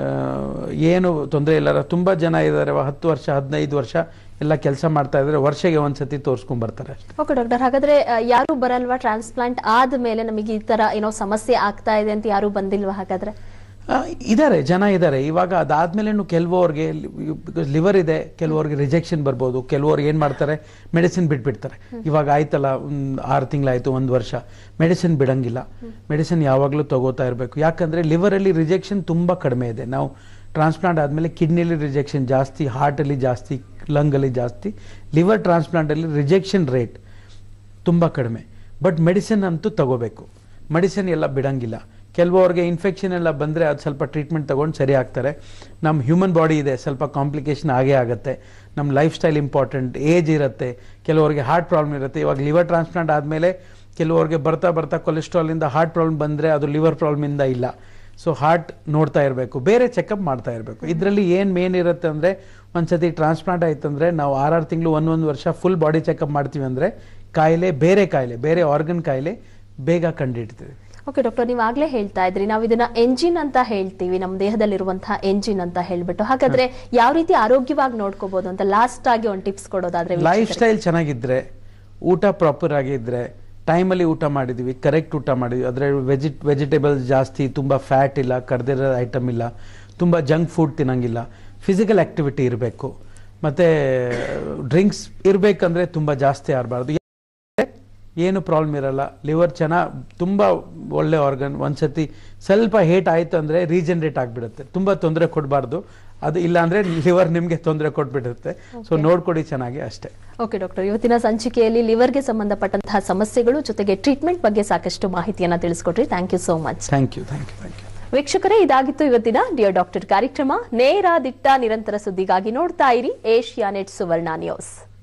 ಏನು ತೊಂದರೆ ಇಲ್ಲ ತುಂಬ ಜನ ಇದ್ದಾರೆ ಹತ್ತು ವರ್ಷ ಹದಿನೈದು ವರ್ಷ ಎಲ್ಲ ಕೆಲಸ ಮಾಡ್ತಾ ಇದ್ದಾರೆ ವರ್ಷಗೆ ಒಂದ್ಸತಿ ತೋರಿಸ್ಕೊಂಡ್ ಬರ್ತಾರೆ ಅಷ್ಟೇ ಓಕೆ ಡಾಕ್ಟರ್ ಹಾಗಾದ್ರೆ ಆ, ಯಾರು ಬರಲ್ವಾ ಟ್ರಾನ್ಸ್ಪ್ಲಾಂಟ್ ಆದ್ಮೇಲೆ ನಮಗೆ ಈ ತರ ಏನೋ ಸಮಸ್ಯೆ ಆಗ್ತಾ ಇದೆ ಅಂತ ಯಾರು ಬಂದಿಲ್ವಾ ಹಾಗಾದ್ರೆ ಆ, ಇದಾರೆ ಜನ ಇದ್ದಾರೆ ಇವಾಗ ಅದಾದ್ಮೇಲೆ ಕೆಲವರಿಗೆ ಬಿಕಾಸ್ ಲಿವರ್ ಇದೆ ಕೆಲವರಿಗೆ ರಿಜೆಕ್ಷನ್ ಬರ್ಬೋದು ಕೆಲವರು ಏನು ಮಾಡ್ತಾರೆ ಮೆಡಿಸಿನ್ ಬಿಟ್ಬಿಡ್ತಾರೆ ಇವಾಗ ಆಯ್ತಲ್ಲ ಒಂದು ಆರು ತಿಂಗಳಾಯ್ತು ಒಂದು ವರ್ಷ ಮೆಡಿಸಿನ್ ಬಿಡಂಗಿಲ್ಲ ಮೆಡಿಸಿನ್ ಯಾವಾಗಲೂ ತಗೋತಾ ಇರಬೇಕು ಯಾಕಂದ್ರೆ ಲಿವರಲ್ಲಿ ರಿಜೆಕ್ಷನ್ ತುಂಬ ಕಡಿಮೆ ಇದೆ ನಾವು ಟ್ರಾನ್ಸ್ಪ್ಲಾಂಟ್ ಆದಮೇಲೆ ಕಿಡ್ನಿಲಿ ರಿಜೆಕ್ಷನ್ ಜಾಸ್ತಿ ಹಾರ್ಟಲ್ಲಿ ಜಾಸ್ತಿ ಲಂಗಲ್ಲಿ ಜಾಸ್ತಿ ಲಿವರ್ ಟ್ರಾನ್ಸ್ಪ್ಲಾಂಟಲ್ಲಿ ರಿಜೆಕ್ಷನ್ ರೇಟ್ ತುಂಬ ಕಡಿಮೆ ಬಟ್ ಮೆಡಿಸಿನ್ ಅಂತೂ ತಗೋಬೇಕು ಮೆಡಿಸಿನ್ ಎಲ್ಲ ಬಿಡಂಗಿಲ್ಲ ಕೆಲವರಿಗೆ ಇನ್ಫೆಕ್ಷನ್ ಎಲ್ಲ ಬಂದರೆ ಅದು ಸ್ವಲ್ಪ ಟ್ರೀಟ್ಮೆಂಟ್ ತೊಗೊಂಡು ಸರಿ ಆಗ್ತಾರೆ ನಮ್ಮ ಹ್ಯೂಮನ್ ಬಾಡಿ ಇದೆ ಸ್ವಲ್ಪ ಕಾಂಪ್ಲಿಕೇಶನ್ ಆಗೇ ಆಗುತ್ತೆ ನಮ್ಮ ಲೈಫ್ ಸ್ಟೈಲ್ ಇಂಪಾರ್ಟೆಂಟ್ ಏಜ್ ಇರುತ್ತೆ ಕೆಲವರಿಗೆ ಹಾರ್ಟ್ ಪ್ರಾಬ್ಲಮ್ ಇರುತ್ತೆ ಇವಾಗ ಲಿವರ್ ಟ್ರಾನ್ಸ್ಪ್ಲಾಂಟ್ ಆದಮೇಲೆ ಕೆಲವರಿಗೆ ಬರ್ತಾ ಬರ್ತಾ ಕೊಲೆಸ್ಟ್ರಾಲಿಂದ ಹಾರ್ಟ್ ಪ್ರಾಬ್ಲಮ್ ಬಂದರೆ ಅದು ಲಿವರ್ ಪ್ರಾಬ್ಲಮಿಂದ ಇಲ್ಲ ಸೊ ಹಾರ್ಟ್ ನೋಡ್ತಾ ಇರಬೇಕು ಬೇರೆ ಚೆಕಪ್ ಮಾಡ್ತಾ ಇರಬೇಕು ಇದರಲ್ಲಿ ಏನು ಮೇನ್ ಇರುತ್ತೆ ಅಂದರೆ ಒಂದ್ಸತಿ ಟ್ರಾನ್ಸ್ಪ್ಲಾಂಟ್ ಆಯ್ತಂದ್ರೆ ನಾವು ಆರಾರು ತಿಂಗಳು ಒಂದೊಂದು ವರ್ಷ ಫುಲ್ ಬಾಡಿ ಚೆಕಪ್ ಮಾಡ್ತೀವಿ ಅಂದರೆ ಕಾಯಿಲೆ ಬೇರೆ ಕಾಯಿಲೆ ಬೇರೆ ಆರ್ಗನ್ ಕಾಯಿಲೆ ಬೇಗ ಕಂಡುಹಿಡ್ತೀವಿ ಓಕೆ ಡಾಕ್ಟರ್ ನೀವು ಆಗ್ಲೇ ಹೇಳ್ತಾ ಇದ್ರಿ ನಾವು ಇದನ್ನ ಎಂಜಿನ್ ಅಂತ ಹೇಳ್ತೀವಿ ನಮ್ಮ ದೇಹದಲ್ಲಿರುವಂತಹ ಎಂಜಿನ್ ಅಂತ ಹೇಳ್ಬಿಟ್ಟು ಹಾಗಾದ್ರೆ ಯಾವ ರೀತಿ ಆರೋಗ್ಯವಾಗಿ ನೋಡ್ಕೋಬಹುದು ಅಂತ ಲಾಸ್ಟ್ ಆಗಿ ಒಂದು ಟಿಪ್ಸ್ ಕೊಡೋದಾದ್ರೆ ಲೈಫ್ ವೀಕ್ಷಕರಿಗೆ. ಸ್ಟೈಲ್ ಚೆನ್ನಾಗಿದ್ರೆ ಊಟ ಪ್ರಾಪರ್ ಆಗಿದ್ರೆ ಟೈಮಲ್ಲಿ ಊಟ ಮಾಡಿದ್ವಿ ಕರೆಕ್ಟ್ ಊಟ ಮಾಡಿದ್ವಿ ಅದರ ವೆಜಿ ವೆಜಿಟೇಬಲ್ಸ್ ಜಾಸ್ತಿ ತುಂಬ ಫ್ಯಾಟ್ ಇಲ್ಲ ಕರ್ದಿರೋ ಐಟಮ್ ಇಲ್ಲ ತುಂಬ ಜಂಕ್ ಫುಡ್ ತಿನ್ನಂಗಿಲ್ಲ ಫಿಸಿಕಲ್ ಆಕ್ಟಿವಿಟಿ ಇರಬೇಕು ಮತ್ತು ಡ್ರಿಂಕ್ಸ್ ಇರಬೇಕಂದ್ರೆ ತುಂಬ ಜಾಸ್ತಿ ಆಡಬಾರ್ದು ಏನು ಪ್ರಾಬ್ಲಮ್ ಇರಲ್ಲ ಲಿವರ್ ಚೆನ್ನಾಗಿ ತುಂಬ ಒಳ್ಳೆ ಆರ್ಗನ್ ಒಂದ್ಸತಿ ಸ್ವಲ್ಪ ಹೇಟ್ ಆಯ್ತು ಅಂದರೆ ರೀಜನರೇಟ್ ಆಗಿಬಿಡುತ್ತೆ ತುಂಬ ತೊಂದರೆ ಕೊಡಬಾರ್ದು ಅದು ಇಲ್ಲ ಅಂದರೆ ಲಿವರ್ ನಿಮಗೆ ತೊಂದರೆ ಕೊಟ್ಬಿಡುತ್ತೆ ಸೊ ನೋಡ್ಕೊಡಿ ಚೆನ್ನಾಗಿ ಅಷ್ಟೇ ಓಕೆ ಡಾಕ್ಟರ್ ಇವತ್ತಿನ ಸಂಚಿಕೆಯಲ್ಲಿ ಲಿವರ್ಗೆ ಸಂಬಂಧಪಟ್ಟಂತಹ ಸಮಸ್ಯೆಗಳು ಜೊತೆಗೆ ಟ್ರೀಟ್ಮೆಂಟ್ ಬಗ್ಗೆ ಸಾಕಷ್ಟು ಮಾಹಿತಿಯನ್ನ ತಿಳಿಸ್ಕೊಟ್ರಿ thank you so much thank you thank you thank you ವೀಕ್ಷಕರೇ ಇದಾಗಿತ್ತು ಇವತ್ತಿನ ಡಿಯರ್ ಡಾಕ್ಟರ್ ಕಾರ್ಯಕ್ರಮ ನೇರ ದಿಟ್ಟ ನಿರಂತರ ಸುದ್ದಿಗಾಗಿ ನೋಡ್ತಾ ಇರಿ ಏಷ್ಯಾ ನೆಟ್ ಸುವರ್ಣ ನ್ಯೂಸ್